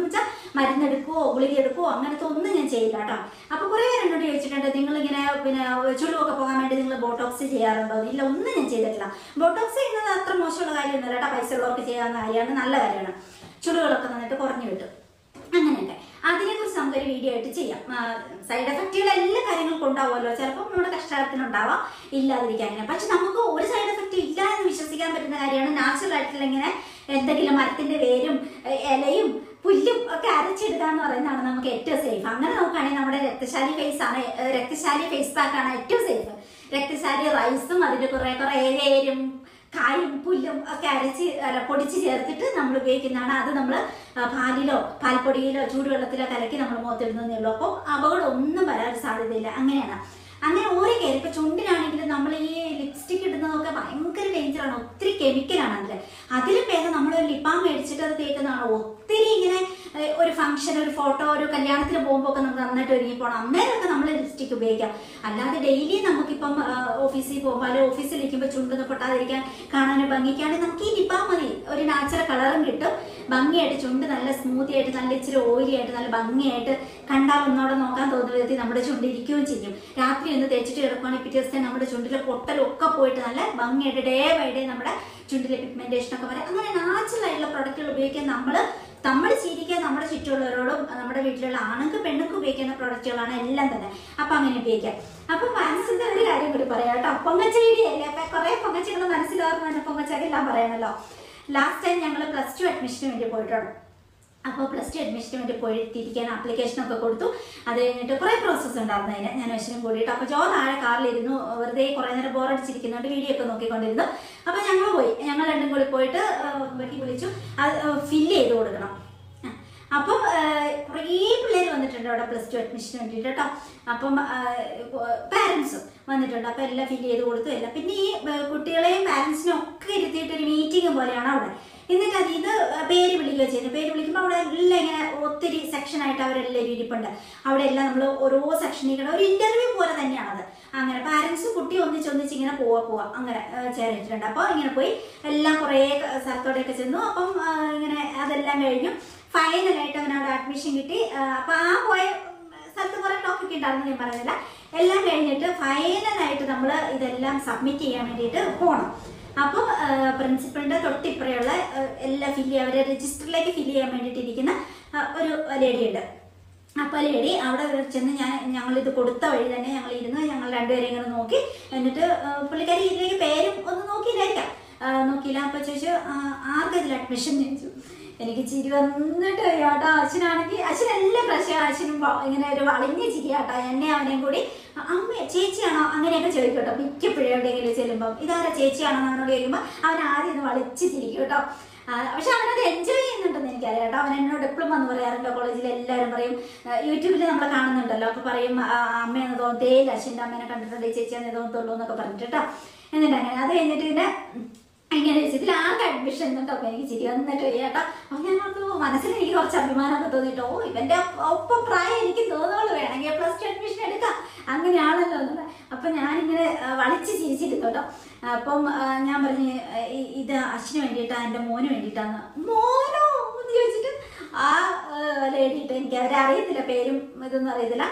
മരുന്നെടുക്കുവോ ഗുളിക എടുക്കുവോ അങ്ങനത്തെ ഒന്നും ഞാൻ ചെയ്യില്ല കേട്ടോ അപ്പൊ കുറെ പേര് എന്നോട് ചോദിച്ചിട്ടുണ്ട് നിങ്ങൾ ഇങ്ങനെ പിന്നെ ചുളിവൊക്കെ പോകാൻ വേണ്ടി നിങ്ങൾ ബോട്ടോക്സ് ചെയ്യാറുണ്ടോ ഇല്ല ഒന്നും ഞാൻ ചെയ്തിട്ടില്ല ബോട്ടോക്സ് ചെയ്യുന്നത് അത്ര മോശമുള്ള കാര്യമൊന്നുമല്ല കേട്ടോ പൈസ ഉള്ളവർക്ക് ചെയ്യാവുന്ന കാര്യമാണ് നല്ല കാര്യമാണ് ചുളികളൊക്കെ നന്നായിട്ട് കുറഞ്ഞു കിട്ടും അങ്ങനെയൊക്കെ അതിനെക്കുറിച്ച് നമുക്കൊരു വീഡിയോ ആയിട്ട് ചെയ്യാം സൈഡ് എഫക്റ്റുകൾ എല്ലാ കാര്യങ്ങൾക്കും ഉണ്ടാവുമല്ലോ ചിലപ്പോൾ നമ്മുടെ കഷ്ടകാലത്തിനുണ്ടാവാം ഇല്ലാതിരിക്കാൻ പക്ഷെ നമുക്ക് ഒരു സൈഡ് എഫക്റ്റ് ഇല്ല എന്ന് വിശ്വസിക്കാൻ പറ്റുന്ന കാര്യമാണ് നാച്ചുറൽ ആയിട്ടുള്ള ഇങ്ങനെ എന്തെങ്കിലും മരത്തിന്റെ വേരും എ, ഇലയും പുല്ലും ഒക്കെ അരച്ചെടുക്കുക എന്ന് പറയുന്നതാണ് നമുക്ക് ഏറ്റവും സേഫ് അങ്ങനെ നോക്കുകയാണെങ്കിൽ നമ്മുടെ രക്തശാലി ഫേസ് ആണ് ഏ, രക്തശാലി ഫേസ് പാക്ക് ആണ് ഏറ്റവും സേഫ് രക്തശാലി റൈസും അതിന്റെ കുറെ കുറെ വേരും കായും പുല്ലും ഒക്കെ അരച്ച് അല്ല പൊടിച്ച് ചേർത്തിട്ട് നമ്മൾ ഉപയോഗിക്കുന്നതാണ് അത് നമ്മൾ പാലിലോ പാൽപ്പൊടിയിലോ ചൂടുവെള്ളത്തിലോ കലക്കി നമ്മൾ മുഖത്തിടുന്നതേ ഉള്ളൂ അപ്പോൾ അപകടം ഒന്നും വരാൻ സാധ്യതയില്ല അങ്ങനെയാണ് അങ്ങനെ ഓരോ കയറി ഇപ്പൊ ചുണ്ടിനാണെങ്കിലും നമ്മൾ ഈ ലിപ്സ്റ്റിക് ഇടുന്നതൊക്കെ ഭയങ്കര ഡേഞ്ചറാണ് ഒത്തിരി കെമിക്കലാണ് അതിൽ അതിലും ഭേദം നമ്മൾ ഒരു ലിപ്പാം മേടിച്ചിട്ട് അത് തേക്കുന്നതാണ് ഒത്തിരി ഇങ്ങനെ ഏഹ്, ഒരു ഫംഗ്ഷൻ ഒരു ഫോട്ടോ ഒരു കല്യാണത്തിന് പോകുമ്പോൾ ഒക്കെ നമുക്ക് നന്നായിട്ട് ഒരുങ്ങി പോകണം അന്നേരമൊക്കെ നമ്മൾ ലിപ്സ്റ്റിക് ഉപയോഗിക്കാം അല്ലാതെ ഡെയിലി നമുക്കിപ്പം ആഹ്, ഓഫീസിൽ പോകുമ്പോൾ അല്ലെങ്കിൽ ഓഫീസിലിരിക്കുമ്പോൾ ചുണ്ടൊന്നും പൊട്ടാതിരിക്കാൻ കാണാനും ഭംഗിക്കാണെങ്കിൽ നമുക്ക് ഈ ലിപ്പാം മതി ഒരു നാച്ചുറൽ കളറും കിട്ടും ഭംഗിയായിട്ട് ചുണ്ട് നല്ല സ്മൂത്തി ആയിട്ട് നല്ല ഇച്ചിരി ഓയിലി ആയിട്ട് നല്ല ഭംഗിയായിട്ട് കണ്ടാൽ ഒന്നോടെ നോക്കാൻ തോന്നുന്ന വിധത്തിൽ നമ്മുടെ ചുണ്ട് ഇരിക്കുകയും ചെയ്യും രാത്രി ഒന്ന് തേച്ചിട്ട് കിടക്കുവാണെങ്കിൽ പിറ്റേ ദിവസം നമ്മുടെ ചുണ്ടിലെ പൊട്ടലും ഒക്കെ പോയിട്ട് നല്ല ഭംഗിയായിട്ട് ഡേ ബൈ ഡേ നമ്മുടെ ചുണ്ടിലെ പിഗ്മെന്റേഷൻ ഒക്കെ വരാം അങ്ങനെ നാച്ചുറൽ ആയിട്ടുള്ള പ്രൊഡക്റ്റുകൾ ഉപയോഗിക്കാൻ നമ്മൾ നമ്മൾ ചിരിക്കുക നമ്മുടെ ചുറ്റുമുള്ളവരോടും നമ്മുടെ വീട്ടിലുള്ള ആണുങ്ങൾക്ക് പെണ്ണുങ്ങൾക്ക് ഉപയോഗിക്കുന്ന പ്രൊഡക്റ്റുകളാണ് എല്ലാം തന്നെ അപ്പൊ അങ്ങനെ ഉപയോഗിക്കാം അപ്പൊ മനസ്സിന്റെ ഒരു കാര്യം കൂടി പറയാം കേട്ടോ പൊങ്ങച്ചേരിയല്ലേ അപ്പൊ കുറെ പൊങ്ങച്ചകൾ മനസ്സിലാവുന്ന തന്നെ പൊങ്ങച്ചെല്ലാം പറയണല്ലോ ലാസ്റ്റ് ടൈം ഞങ്ങൾ പ്ലസ് ടു അഡ്മിഷന് വേണ്ടി പോയിട്ടുണ്ട് അപ്പോൾ പ്ലസ് ടു അഡ്മിഷന് വേണ്ടി പോയിട്ടിരിക്കാൻ ആപ്ലിക്കേഷൻ ഒക്കെ കൊടുത്തു അത് കഴിഞ്ഞിട്ട് കുറേ പ്രോസസ്സ് ഉണ്ടായിരുന്നു അതിന് ഞാൻ അശ്വനും കൂടിയിട്ട് അപ്പോൾ ജോ താഴെ കാറിലിരുന്നു വെറുതെ കുറേ നേരം ബോറടിച്ചിരിക്കുന്നുണ്ട് വീഡിയോ ഒക്കെ നോക്കിക്കൊണ്ടിരുന്നു അപ്പോൾ ഞങ്ങൾ പോയി ഞങ്ങൾ രണ്ടും കൂടി പോയിട്ട് ആ, വെട്ടി വിളിച്ചു അത് ഫില്ല് ചെയ്ത് കൊടുക്കണം ആ, അപ്പം കുറേ പിള്ളേർ വന്നിട്ടുണ്ട് അവിടെ പ്ലസ് ടു അഡ്മിഷന് വേണ്ടിയിട്ട് കേട്ടോ അപ്പം പാരൻസും വന്നിട്ടുണ്ട് അപ്പം എല്ലാം ഫില്ല് ചെയ്ത് കൊടുത്തു എല്ലാം പിന്നെ ഈ ആ, കുട്ടികളെയും പാരൻസിനും ഒക്കെ ഇരുത്തിയിട്ട് ഒരു മീറ്റിംഗ് പോലെയാണ് അവിടെ എന്നിട്ട് അത് ഇത് പേര് വിളിക്കുക ചെയ്യുന്നത് പേര് വിളിക്കുമ്പോൾ അവിടെ എല്ലാം ഇങ്ങനെ ഒത്തിരി സെക്ഷനായിട്ട് അവരെല്ലാവരും ഇരിപ്പുണ്ട് അവിടെ എല്ലാം നമ്മൾ ഓരോ സെക്ഷനിൽ കൂടെ ഒരു ഇന്റർവ്യൂ പോലെ തന്നെയാണത് അങ്ങനെ പാരൻസും കുട്ടി ഒന്നിച്ച് ഒന്നിച്ച് ഇങ്ങനെ പോവാ പോവാ അങ്ങനെ ചേർന്നിട്ടുണ്ട് അപ്പോൾ ഇങ്ങനെ പോയി എല്ലാം കുറേ സ്ഥലത്തോടെയൊക്കെ ചെന്നു അപ്പം ആ, ഇങ്ങനെ അതെല്ലാം കഴിഞ്ഞു ഫൈനലായിട്ട് അവൻ അവിടെ അഡ്മിഷൻ കിട്ടി ആ, അപ്പൊ ആ പോയ സ്ഥലത്ത് കുറെ ടോപ്പിക് ഉണ്ടായിരുന്നു ഞാൻ പറയുന്നില്ല എല്ലാം കഴിഞ്ഞിട്ട് ഫൈനലായിട്ട് നമ്മൾ ഇതെല്ലാം സബ്മിറ്റ് ചെയ്യാൻ വേണ്ടിയിട്ട് പോകണം അപ്പം പ്രിൻസിപ്പളിന്റെ തൊട്ടിപ്പുറയുള്ള ആ, എല്ലാ ഫില്ല് ചെയ്യാൻ അവരെ രജിസ്റ്ററിലേക്ക് ഫില്ല് ചെയ്യാൻ വേണ്ടിയിട്ട് ഇരിക്കുന്ന ആ, ഒരു ലേഡി ഉണ്ട് അപ്പൊ ലേഡി അവിടെ ചെന്ന് ഞാൻ ഞങ്ങൾ ഇത് കൊടുത്ത വഴി തന്നെ ഞങ്ങൾ ഇരുന്ന് ഞങ്ങൾ രണ്ടുപേരും ഇങ്ങനെ നോക്കി എന്നിട്ട് ആ, പുള്ളിക്കാരി ഇതിലേക്ക് പേരും ഒന്നും നോക്കിയില്ലായിരിക്കാം ആ, നോക്കിയില്ല അപ്പൊ ചോദിച്ചു "ആ, ആർക്കാ ഇതിൽ അഡ്മിഷൻ ചോദിച്ചു എനിക്ക് ചിരി വന്നിട്ട് കേട്ടോ അച്ഛനാണെങ്കിൽ അച്ഛൻ എല്ലാ പ്രാവശ്യം അച്ഛനും വ- ഇങ്ങനെ ഒരു വളഞ്ഞ ചിരി കേട്ടോ എന്നെ അവനെയും കൂടി "അ- അമ്മ ചേച്ചിയാണോ അങ്ങനെയൊക്കെ ചോദിക്കും കേട്ടോ മിക്കപ്പോഴും എവിടെയെങ്കിലും ചെല്ലുമ്പോൾ ഇതാരാ ചേച്ചിയാണോ എന്ന് അവനോട് ചോദിക്കുമ്പോൾ അവൻ ആദ്യം ഒന്ന് വളച്ച് ചിരിക്കും കേട്ടോ ആ, പക്ഷെ അവനത് എൻജോയ് ചെയ്യുന്നുണ്ടെന്ന് എനിക്കറിയാം കേട്ടോ അവൻ എന്നോട് എപ്പോഴും വന്ന് പറയാറുണ്ട് കോളേജിൽ എല്ലാവരും പറയും യൂട്യൂബിൽ നമ്മൾ കാണുന്നുണ്ടല്ലോ അപ്പൊ പറയും "ആ, അമ്മയെന്ന് തോന്നത്തേയില്ല അച്ഛൻ്റെ അമ്മേനെ കണ്ടിട്ടുണ്ട് ഈ ചേച്ചിയെന്ന് തോന്നത്തുള്ളൂ എന്നൊക്കെ പറഞ്ഞിട്ട് കേട്ടോ എന്നിട്ട് അങ്ങനെ അത് കഴിഞ്ഞിട്ട് പിന്നെ ഇങ്ങനെ വെച്ചിട്ട് ആകെ അഡ്മിഷൻ എന്നിട്ടോ അപ്പൊ എനിക്ക് ചിരി വന്നിട്ട് ചേട്ടാ അപ്പൊ ഞാൻ ഓർത്തു മനസ്സിൽ എനിക്ക് കുറച്ച് അഭിമാനമൊക്കെ തോന്നിട്ടോ ഓ ഇവന്റെ ഒപ്പ- ഒപ്പം പ്രായം എനിക്ക് തോന്നുള്ളൂ വേണമെങ്കിൽ പ്ലസ് ടു അഡ്മിഷൻ എടുക്കാം അങ്ങനെയാണല്ലോ എന്നുള്ളത് അപ്പൊ ഞാനിങ്ങനെ ആ, വളിച്ച് ചിരിച്ചിരുന്നു കേട്ടോ അപ്പം ആ, ഞാൻ പറഞ്ഞു "ഏ, ഇ- ഇത് അച്ഛന് വേണ്ടിയിട്ടാ എന്റെ മോന് വേണ്ടിയിട്ടാന്ന് മോനോ എന്ന് ചോദിച്ചിട്ട് ആ ലേഡിയിട്ട് എനിക്ക് അവരെ അറിയത്തില്ല പേരും ഇതൊന്നും അറിയത്തില്ല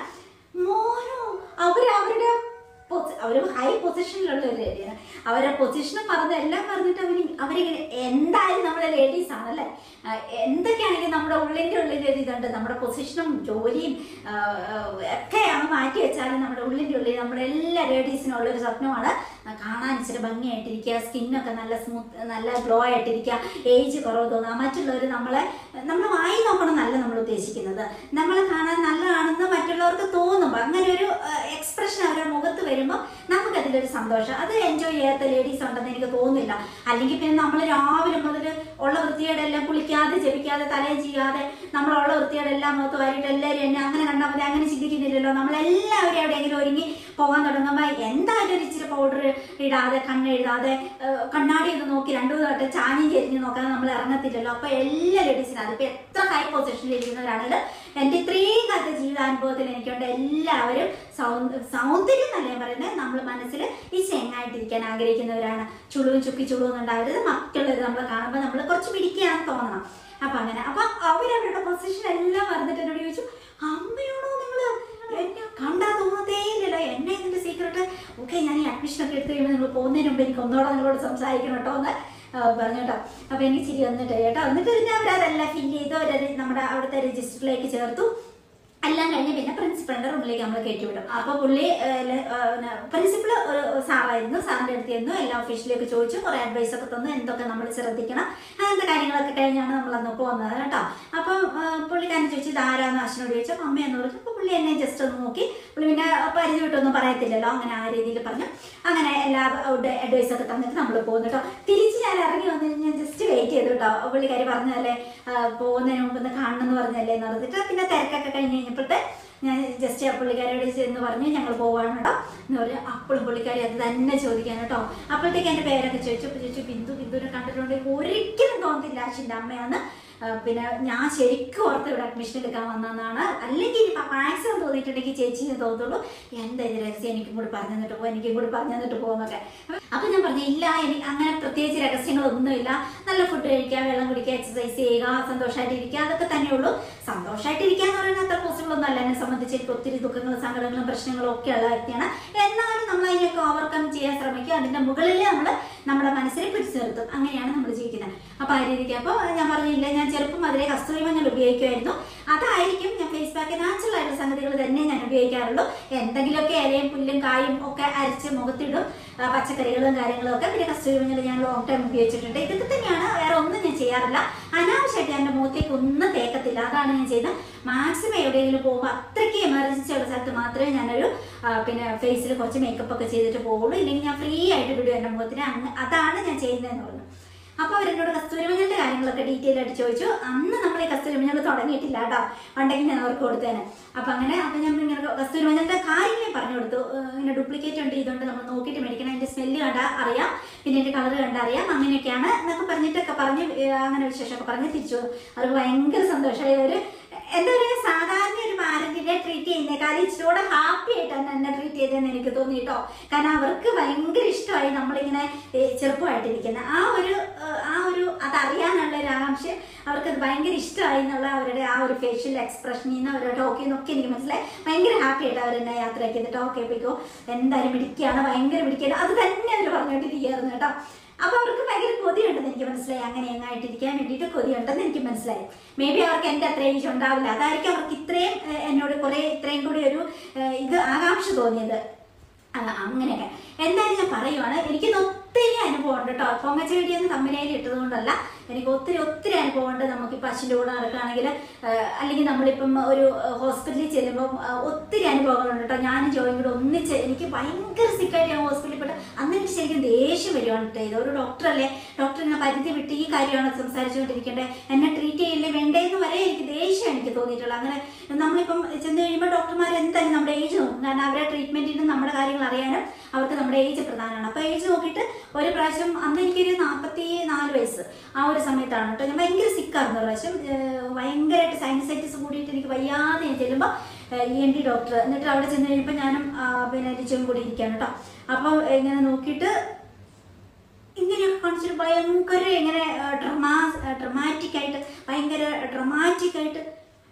മോനോ അവര് അവരുടെ പൊസി- അവര് ഹൈ പൊസിഷനിലുള്ള ഒരു ലേഡിയാണ് അവരുടെ പൊസിഷനും മറന്ന് എല്ലാം മറന്നിട്ട് അവര് അവരിങ്ങനെ എന്തായാലും നമ്മുടെ ലേഡീസ് ആണല്ലേ ആ, എന്തൊക്കെയാണെങ്കിലും നമ്മുടെ ഉള്ളിൻ്റെ ഉള്ളിൽ ഒരു ഇതുണ്ട് നമ്മുടെ പൊസിഷനും ജോലിയും ആ, ആ, ഒക്കെയാണ് മാറ്റി വെച്ചാലും നമ്മുടെ ഉള്ളിൻ്റെ ഉള്ളിൽ നമ്മുടെ എല്ലാ ലേഡീസിനും ഉള്ളൊരു സ്വപ്നമാണ് ആ, കാണാൻ ഇച്ചിരി ഭംഗിയായിട്ടിരിക്കുക സ്കിന്നൊക്കെ നല്ല സ്മൂത്ത് നല്ല ഗ്ലോ ആയിട്ടിരിക്കുക ഏജ് കുറവ് തോന്നുക മറ്റുള്ളവർ നമ്മളെ നമ്മൾ വായി നോക്കണം എന്നല്ല നമ്മൾ ഉദ്ദേശിക്കുന്നത് നമ്മളെ കാണാൻ നല്ലതാണെന്ന് മറ്റുള്ളവർക്ക് തോന്നുമ്പോൾ അങ്ങനെ ഒരു എക്സ്പ്രഷൻ അവരുടെ മുഖത്ത് വരുമ്പോൾ നമുക്കതിലൊരു സന്തോഷം അത് എൻജോയ് ചെയ്യാത്ത ലേഡീസ് ഉണ്ടെന്ന് എനിക്ക് തോന്നുന്നില്ല അല്ലെങ്കിൽ പിന്നെ നമ്മൾ രാവിലെ മുതൽ ഉള്ള വൃത്തിയുടെ എല്ലാം കുളിക്കാതെ ജപിക്കാതെ തലയും ചെയ്യാതെ നമ്മളുള്ള വൃത്തിയുടെ എല്ലാം മുഖത്ത് വാരിയിട്ട് എല്ലാവരും എന്നെ അങ്ങനെ കണ്ടാൽ മതി അങ്ങനെ ചിന്തിക്കുന്നില്ലല്ലോ നമ്മളെല്ലാവരും എവിടെയെങ്കിലും ഒരുങ്ങി പോകാൻ തുടങ്ങുമ്പോൾ എന്തായാലും ഒരു ഇച്ചിരി പൗഡർ ഇടാതെ കണ്ണെഴുതാതെ ഏഹ്, കണ്ണാടി ഒന്ന് നോക്കി രണ്ടു തൊട്ട് ചാഞ്ഞി ചെരിഞ്ഞ് നോക്കാതെ നമ്മൾ ഇറങ്ങത്തില്ലല്ലോ അപ്പൊ എല്ലാ ലേഡീസിനും അതിപ്പോ എത്ര ഹൈ പൊസിഷനിൽ ഇരിക്കുന്നവരാണെങ്കിലും എൻ്റെ ഇത്രയും കാലത്തെ ജീവിതാനുഭവത്തിൽ എനിക്കുണ്ട് എല്ലാവരും സൗന്ദ സൗന്ദര്യം എന്നല്ല ഞാൻ പറയുന്നത് നമ്മൾ മനസ്സിൽ ഈ ചെങ്ങായിട്ടിരിക്കാൻ ആഗ്രഹിക്കുന്നവരാണ് ചുളുവും ചുക്കി ചുളുവൊന്നും ഉണ്ടാവരുത് മറ്റുള്ളവർ നമ്മൾ കാണുമ്പോൾ നമ്മൾ കുറച്ച് പിടിക്കുകയാണെന്ന് തോന്നണം അപ്പൊ അങ്ങനെ അപ്പൊ അവരവരുടെ പൊസിഷൻ എല്ലാം പറഞ്ഞിട്ട് എന്നോട് ചോദിച്ചു അമ്മയാണോ നിങ്ങള് എന്നെ കണ്ടാ തോന്നത്തേ ഇല്ലല്ലോ എന്നെ ഇതിന്റെ സീക്രട്ട് ഓക്കെ ഞാൻ ഈ അഡ്മിഷൻ ഒക്കെ എടുത്തു കഴിയുമ്പോൾ നിങ്ങൾ പോകുന്നതിന് മുമ്പ് എനിക്ക് ഒന്നോടെ നിങ്ങളോട് സംസാരിക്കണം കേട്ടോ എന്ന് ആ, പറഞ്ഞു കേട്ടോ അപ്പൊ എനിക്ക് ചിരി വന്നിട്ട് കേട്ടോ എന്നിട്ട് പിന്നെ അവരതെല്ലാം ഫില്ല് ചെയ്തു അവരത് നമ്മുടെ അവിടുത്തെ രജിസ്റ്ററിലേക്ക് ചേർത്തു എല്ലാം കഴിഞ്ഞ് പിന്നെ പ്രിൻസിപ്പളിന്റെ റൂമിലേക്ക് നമ്മൾ കയറ്റി വിടും അപ്പൊ പുള്ളി പ്രിൻസിപ്പൾ ഒരു സാറായിരുന്നു സാറിന്റെ അടുത്ത് ചെന്നു എല്ലാ ഒഫീഷ്യലേക്ക് ചോദിച്ചു കുറെ അഡ്വൈസ് ഒക്കെ തന്നു എന്തൊക്കെ നമ്മൾ ശ്രദ്ധിക്കണം അങ്ങനത്തെ കാര്യങ്ങളൊക്കെ കഴിഞ്ഞാണ് നമ്മൾ അന്ന് പോകുന്നത് കേട്ടോ അപ്പൊ പുള്ളിക്കാരൻ ചോദിച്ചു ഇത് ആരാന്ന് അച്ഛനോട് ചോദിച്ചു അപ്പൊ അമ്മയെന്ന് പറഞ്ഞു അപ്പൊ പുള്ളി എന്നെ ജസ്റ്റ് ഒന്ന് നോക്കി പുള്ളി പിന്നെ പരിധി വിട്ടൊന്നും പറയത്തില്ലല്ലോ അങ്ങനെ ആ രീതിയിൽ പറഞ്ഞു അങ്ങനെ എല്ലാ അഡ്വൈസ് ഒക്കെ തന്നിട്ട് നമ്മൾ പോകുന്നു കേട്ടോ തിരിച്ച് ഞാൻ ഇറങ്ങി വന്നു ഞാൻ ജസ്റ്റ് വെയിറ്റ് ചെയ്തു കേട്ടോ പുള്ളിക്കാരി പറഞ്ഞതല്ലേ ആ, പോകുന്നതിന് മുമ്പ് ഒന്ന് കാണണം എന്ന് പറഞ്ഞല്ലേ എന്ന് പറഞ്ഞിട്ട് പിന്നെ തിരക്കൊക്കെ കഴിഞ്ഞ് കഴിഞ്ഞപ്പോഴത്തെ ഞാൻ ജസ്റ്റ് ആ പുള്ളിക്കാരിയോട് ചെന്ന് പറഞ്ഞു ഞങ്ങൾ പോവാണ് കേട്ടോ എന്ന് പറഞ്ഞു അപ്പോഴും പുള്ളിക്കാരി അത് തന്നെ ചോദിക്കാൻ കേട്ടോ അപ്പോഴത്തേക്ക് എൻ്റെ പേരൊക്കെ ചോദിച്ചു അപ്പോൾ ചോദിച്ചു ബിന്ദു ബിന്ദുവിനെ കണ്ടിട്ടുണ്ടെങ്കിൽ ഒരിക്കലും തോന്നില്ല അശ്വിൻ്റെ അമ്മയാണ് ആ, പിന്നെ ഞാൻ ശരിക്കും ഓർത്ത് ഇവിടെ അഡ്മിഷൻ എടുക്കാൻ വന്നതാണ് അല്ലെങ്കിൽ ഇനി മാക്സിമം തോന്നിയിട്ടുണ്ടെങ്കിൽ ചേച്ചിന് തോന്നുള്ളൂ എന്താ ഇത് രഹസ്യം എനിക്കും കൂടി പറഞ്ഞു തന്നിട്ട് പോകും എനിക്കും കൂടി പറഞ്ഞു തന്നിട്ട് പോകുന്നൊക്കെ അപ്പൊ ഞാൻ പറഞ്ഞു ഇല്ല എനിക്ക് അങ്ങനെ പ്രത്യേകിച്ച് രഹസ്യങ്ങളൊന്നുമില്ല നല്ല ഫുഡ് കഴിക്കുക വെള്ളം കുടിക്കുക എക്സസൈസ് ചെയ്യുക സന്തോഷമായിട്ട് ഇരിക്കുക അതൊക്കെ തന്നെയുള്ളൂ സന്തോഷമായിട്ട് ഇരിക്കുക എന്ന് പറയുന്നത് അത്ര പോസിബിൾ ഒന്നും അല്ല എന്നെ സംബന്ധിച്ച് എനിക്ക് ഒത്തിരി ദുഃഖങ്ങളും സങ്കടങ്ങളും പ്രശ്നങ്ങളും ഒക്കെ ഉള്ള വ്യക്തിയാണ് എന്നാലും നമ്മൾ അതിനൊക്കെ ഓവർകം ചെയ്യാൻ ശ്രമിക്കുക അതിന്റെ മുകളിൽ നമ്മൾ നമ്മുടെ മനസ്സിനെ പിടിച്ചു നിർത്തും അങ്ങനെയാണ് നമ്മൾ ജീവിക്കുന്നത് അപ്പൊ ആ രീതിക്ക് അപ്പോൾ ഞാൻ പറഞ്ഞില്ല ഞാൻ ചെറുപ്പം അതിലെ കസ്തൂരി മഞ്ഞൾ ഉപയോഗിക്കുമായിരുന്നു അതായിരിക്കും ഞാൻ ഫേസ് പാക്ക് നാച്ചുറൽ ആയിട്ടുള്ള സംഗതികൾ തന്നെ ഞാൻ ഉപയോഗിക്കാറുള്ളൂ എന്തെങ്കിലുമൊക്കെ ഇലയും പുല്ലും കായും ഒക്കെ അരച്ച് മുഖത്തിടും ആ, പച്ചക്കറികളും കാര്യങ്ങളും ഒക്കെ പിന്നെ കസ്തൂരി മഞ്ഞൾ ഞാൻ ലോങ് ടൈം ഉപയോഗിച്ചിട്ടുണ്ട് ഇതൊക്കെ തന്നെയാണ് വേറെ ഒന്നും ഞാൻ ചെയ്യാറില്ല അനാവശ്യമായിട്ട് എൻ്റെ മുഖത്തേക്ക് ഒന്നും തേക്കത്തില്ല അതാണ് ഞാൻ ചെയ്യുന്നത് മാക്സിമം എവിടെയെങ്കിലും പോകുമ്പോൾ അത്രയ്ക്ക് എമർജൻസി ഉള്ള സ്ഥലത്ത് മാത്രമേ ഞാനൊരു ആ, പിന്നെ ഫേസിൽ കുറച്ച് മേക്കപ്പ് ഒക്കെ ചെയ്തിട്ട് പോകുള്ളൂ ഇല്ലെങ്കിൽ ഞാൻ ഫ്രീ ആയിട്ട് വിടും എൻ്റെ മുഖത്തിന് അങ്ങ് അതാണ് ഞാൻ ചെയ്യുന്നതെന്ന് പറഞ്ഞു അപ്പൊ അവരെന്നോട് കസ്തൂരിമഞ്ഞളുടെ കാര്യങ്ങളൊക്കെ ഡീറ്റെയിൽ ആയിട്ട് ചോദിച്ചു അന്ന് നമ്മൾ ഈ കസ്തൂരിമഞ്ഞൾ തുടങ്ങിയിട്ടില്ല കേട്ടോ ഉണ്ടെങ്കിൽ ഞാൻ അവർക്ക് കൊടുത്തേനെ അപ്പൊ അങ്ങനെ അപ്പൊ ഞാൻ ഇങ്ങനെ കസ്തൂരിമഞ്ഞളുടെ കാര്യങ്ങൾ പറഞ്ഞു കൊടുത്തു ഏഹ് ഇങ്ങനെ ഡ്യൂപ്ലിക്കേറ്റ് ഉണ്ട് ഇതുകൊണ്ട് നമ്മൾ നോക്കിയിട്ട് മേടിക്കണം അതിന്റെ സ്മെല്ല് കണ്ടാൽ അറിയാം പിന്നെ അതിന്റെ കളർ കണ്ടാൽ അറിയാം അങ്ങനെയൊക്കെയാണ് എന്നൊക്കെ പറഞ്ഞിട്ടൊക്കെ പറഞ്ഞ് ഏഹ് അങ്ങനെ വിശേഷമൊക്കെ പറഞ്ഞ് തിരിച്ചു വന്നു. അവർക്ക് ഭയങ്കര സന്തോഷമായി ഒരു എന്താ പറയുക സാധാരണ ഒരു മാരന്റിനെ ട്രീറ്റ് ചെയ്യുന്നേക്കാളും ഇച്ചിരൂടെ ഹാപ്പി ആയിട്ടാണ് എന്നെ ട്രീറ്റ് ചെയ്തതെന്ന് എനിക്ക് തോന്നി കേട്ടോ കാരണം അവർക്ക് ഭയങ്കര ഇഷ്ടമായി നമ്മളിങ്ങനെ ഏ, ചെറുപ്പമായിട്ടിരിക്കുന്ന ആ ഒരു ഏ, ആ ഒരു അതറിയാനുള്ള ഒരു ആകാംക്ഷ അവർക്ക് അത് ഭയങ്കര ഇഷ്ടമായി എന്നുള്ള അവരുടെ ആ ഒരു ഫേഷ്യൽ എക്സ്പ്രഷനിൽ നിന്ന് അവരുടെ ടോക്കിൽ നിന്നൊക്കെ എനിക്ക് മനസ്സിലായി ഭയങ്കര ഹാപ്പി ആയിട്ട് അവരെന്നെ യാത്രയാക്കിയത് ടോക്കെ പോയിക്കോ എന്തായാലും പിടിക്കുകയാണ് ഭയങ്കര പിടിക്കുകയാണ് അത് തന്നെ അവർ പറഞ്ഞുകൊണ്ടിരിക്കുകയായിരുന്നു കേട്ടോ അപ്പൊ അവർക്ക് ഭയങ്കര കൊതിയുണ്ടെന്ന് എനിക്ക് മനസ്സിലായി അങ്ങനെ എങ്ങായിട്ടിരിക്കാൻ വേണ്ടിയിട്ട് കൊതിയുണ്ടെന്ന് എനിക്ക് മനസ്സിലായി മേ ബി അവർക്ക് എൻ്റെ അത്ര ഏജ് ഉണ്ടാവില്ല അതായിരിക്കും അവർക്ക് ഇത്രയും ഏഹ്, എന്നോട് കുറെ ഇത്രയും കൂടി ഒരു ഏഹ്, ഇത് ആകാംക്ഷ തോന്നിയത് ആ, അങ്ങനെയൊക്കെ എന്തായാലും ഞാൻ പറയുവാണ് എനിക്ക് ഒത്തിരി അനുഭവം ഉണ്ട് കേട്ടോ പൊങ്ങച്ചേടി എന്ന് തമ്മിലേൽ ഇട്ടത് കൊണ്ടല്ല എനിക്ക് ഒത്തിരി ഒത്തിരി അനുഭവം ഉണ്ട് നമുക്ക് ഇപ്പം അച്ഛൻ്റെ കൂടെ നടക്കുകയാണെങ്കിൽ അല്ലെങ്കിൽ നമ്മളിപ്പം ഒരു ഹോസ്പിറ്റലിൽ ചെല്ലുമ്പോൾ ഒത്തിരി അനുഭവങ്ങളുണ്ട് കേട്ടോ ഞാനും ജോയും കൂടെ ഒന്നിച്ച് എനിക്ക് ഭയങ്കര സിക്കായിട്ട് ഞാൻ ഹോസ്പിറ്റലിൽ പെട്ട് അന്ന് എനിക്ക് ശരിക്കും ദേഷ്യം വരുവാണ് കേട്ടോ ഇത് ഒരു ഡോക്ടറല്ലേ ഡോക്ടർ ഇങ്ങനെ പരിധി വിട്ട് ഈ കാര്യമാണ് സംസാരിച്ചുകൊണ്ടിരിക്കേണ്ടത് എന്നെ ട്രീറ്റ് ചെയ്യില്ലേ വേണ്ടേന്ന് വരെ എനിക്ക് ദേഷ്യം എനിക്ക് തോന്നിയിട്ടുള്ളത് അങ്ങനെ നമ്മളിപ്പം ചെന്ന് കഴിയുമ്പോൾ ഡോക്ടർമാർ എന്തായാലും നമ്മുടെ ഏജ് നോക്കും കാരണം അവരുടെ ട്രീറ്റ്മെന്റിന് നമ്മുടെ കാര്യങ്ങൾ അറിയാനും അവർക്ക് നമ്മുടെ ഏജ് പ്രധാനമാണ് അപ്പോൾ ഏജ് നോക്കിയിട്ട് ഒരു പ്രാവശ്യം അന്ന് എനിക്കൊരു നാൽപ്പത്തി നാല് വയസ്സ് ആ ഒരു സമയത്താണ് കേട്ടോ ഞാൻ ഭയങ്കര സിക്കായിരുന്നു ഒരു പ്രാവശ്യം ഏഹ് ഭയങ്കരമായിട്ട് സൈനസൈറ്റിസ് കൂടിയിട്ട് എനിക്ക് വയ്യാതെ ഞാൻ ചെല്ലുമ്പോൾ ഇ എൻ ഡി ഡോക്ടർ എന്നിട്ട് അവിടെ ചെന്ന് കഴിയുമ്പോൾ ഞാനും ആ, പിന്നെ രുചിയും കൂടി ഇരിക്കുകയാണ് കേട്ടോ അപ്പോൾ ഇങ്ങനെ നോക്കിയിട്ട് ഇങ്ങനെയൊക്കെ കാണിച്ചിട്ട് ഭയങ്കര ഇങ്ങനെ ഡ്രമാ ഡ്രമാറ്റിക് ആയിട്ട് ഭയങ്കര ഡ്രമാറ്റിക് ആയിട്ട്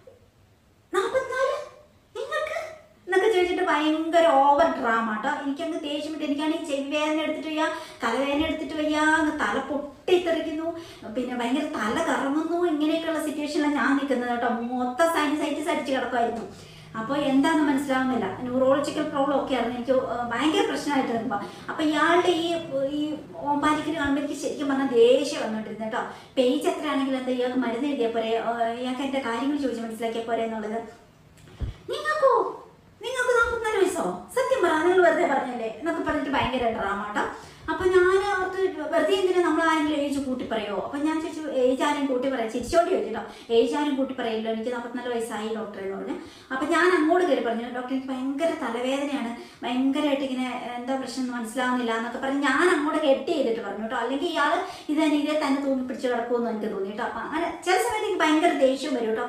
നാൽപ്പത്തിനാല് നിങ്ങൾക്ക് എന്നൊക്കെ ചോദിച്ചിട്ട് ഭയങ്കര ഓവർ ഡ്രാമ കേട്ടോ എനിക്കങ്ങ് ദേഷ്യം വിട്ട് എനിക്കാണെങ്കിൽ ചെവി വേദന എടുത്തിട്ട് വയ്യ തലവേദന എടുത്തിട്ട് വയ്യ അങ്ങ് തല പൊട്ടിത്തെറിക്കുന്നു പിന്നെ ഭയങ്കര തല കറങ്ങുന്നു ഇങ്ങനെയൊക്കെയുള്ള സിറ്റുവേഷനിലാണ് ഞാൻ നിൽക്കുന്നത് കേട്ടോ മൊത്തം സൈനസൈറ്റിസ് അടിച്ച് കിടക്കുമായിരുന്നു അപ്പോൾ എന്താണെന്ന് മനസ്സിലാവുന്നില്ല ന്യൂറോളജിക്കൽ പ്രോബ്ലം ഒക്കെ ആയിരുന്നു എനിക്ക് ഏഹ് ഭയങ്കര പ്രശ്നമായിട്ട് വരുമ്പോൾ അപ്പോൾ ഇയാളുടെ ഈ ഈ ഓമ്പാലിക്കൽ കാണുമ്പോൾ എനിക്ക് ശരിക്കും പറഞ്ഞാൽ ദേഷ്യം വന്നോണ്ടിരുന്നു കേട്ടോ പേജ് എത്രയാണെങ്കിലും എന്താ ഇയാൾക്ക് മരുന്ന് എഴുതിയാൽ പോരെ ഏഹ് ഇയാൾക്ക് എൻ്റെ കാര്യങ്ങൾ ചോദിച്ച് മനസ്സിലാക്കിയാൽ പോരെ എന്നുള്ളത് നിങ്ങൾക്കോ നിങ്ങൾക്ക് നാൽപ്പത്തിനാല് വയസ്സോ സത്യം പറ നിങ്ങൾ വെറുതെ പറഞ്ഞല്ലേ എന്നൊക്കെ പറഞ്ഞിട്ട് ഭയങ്കര ഡ്രാമ കേട്ടോ അപ്പൊ ഞാൻ ഓർത്ത് വെറുതെ എന്തിനാ നമ്മൾ ആരെങ്കിലും ഏജ് കൂട്ടി പറയോ അപ്പൊ ഞാൻ ചോദിച്ചു ഏജ് ആരും കൂട്ടി പറയാം ചിരിച്ചോണ്ടി ചോദിച്ചിട്ടോ ഏജ് ആരും കൂട്ടി പറയില്ലോ എനിക്ക് നാൽപ്പത്തിനാല് വയസ്സായി ഡോക്ടർ എന്ന് പറഞ്ഞു അപ്പൊ ഞാൻ അങ്ങോട്ട് കയറി പറഞ്ഞു ഡോക്ടർ എനിക്ക് ഭയങ്കര തലവേദനയാണ് ഭയങ്കരമായിട്ട് ഇങ്ങനെ എന്താ പ്രശ്നം എന്ന് മനസ്സിലാവുന്നില്ല എന്നൊക്കെ പറഞ്ഞ് ഞാൻ അങ്ങോട്ട് കെട്ടി ചെയ്തിട്ട് പറഞ്ഞു കേട്ടോ അല്ലെങ്കിൽ ഇയാൾ ഇത് തന്നെ ഇതേ തന്നെ തൂങ്ങി പിടിച്ച് കിടക്കുമെന്ന് എനിക്ക് തോന്നി കേട്ടോ അപ്പൊ അങ്ങനെ ചില സമയത്ത് എനിക്ക് ഭയങ്കര ദേഷ്യം വരും കേട്ടോ അങ്ങനെ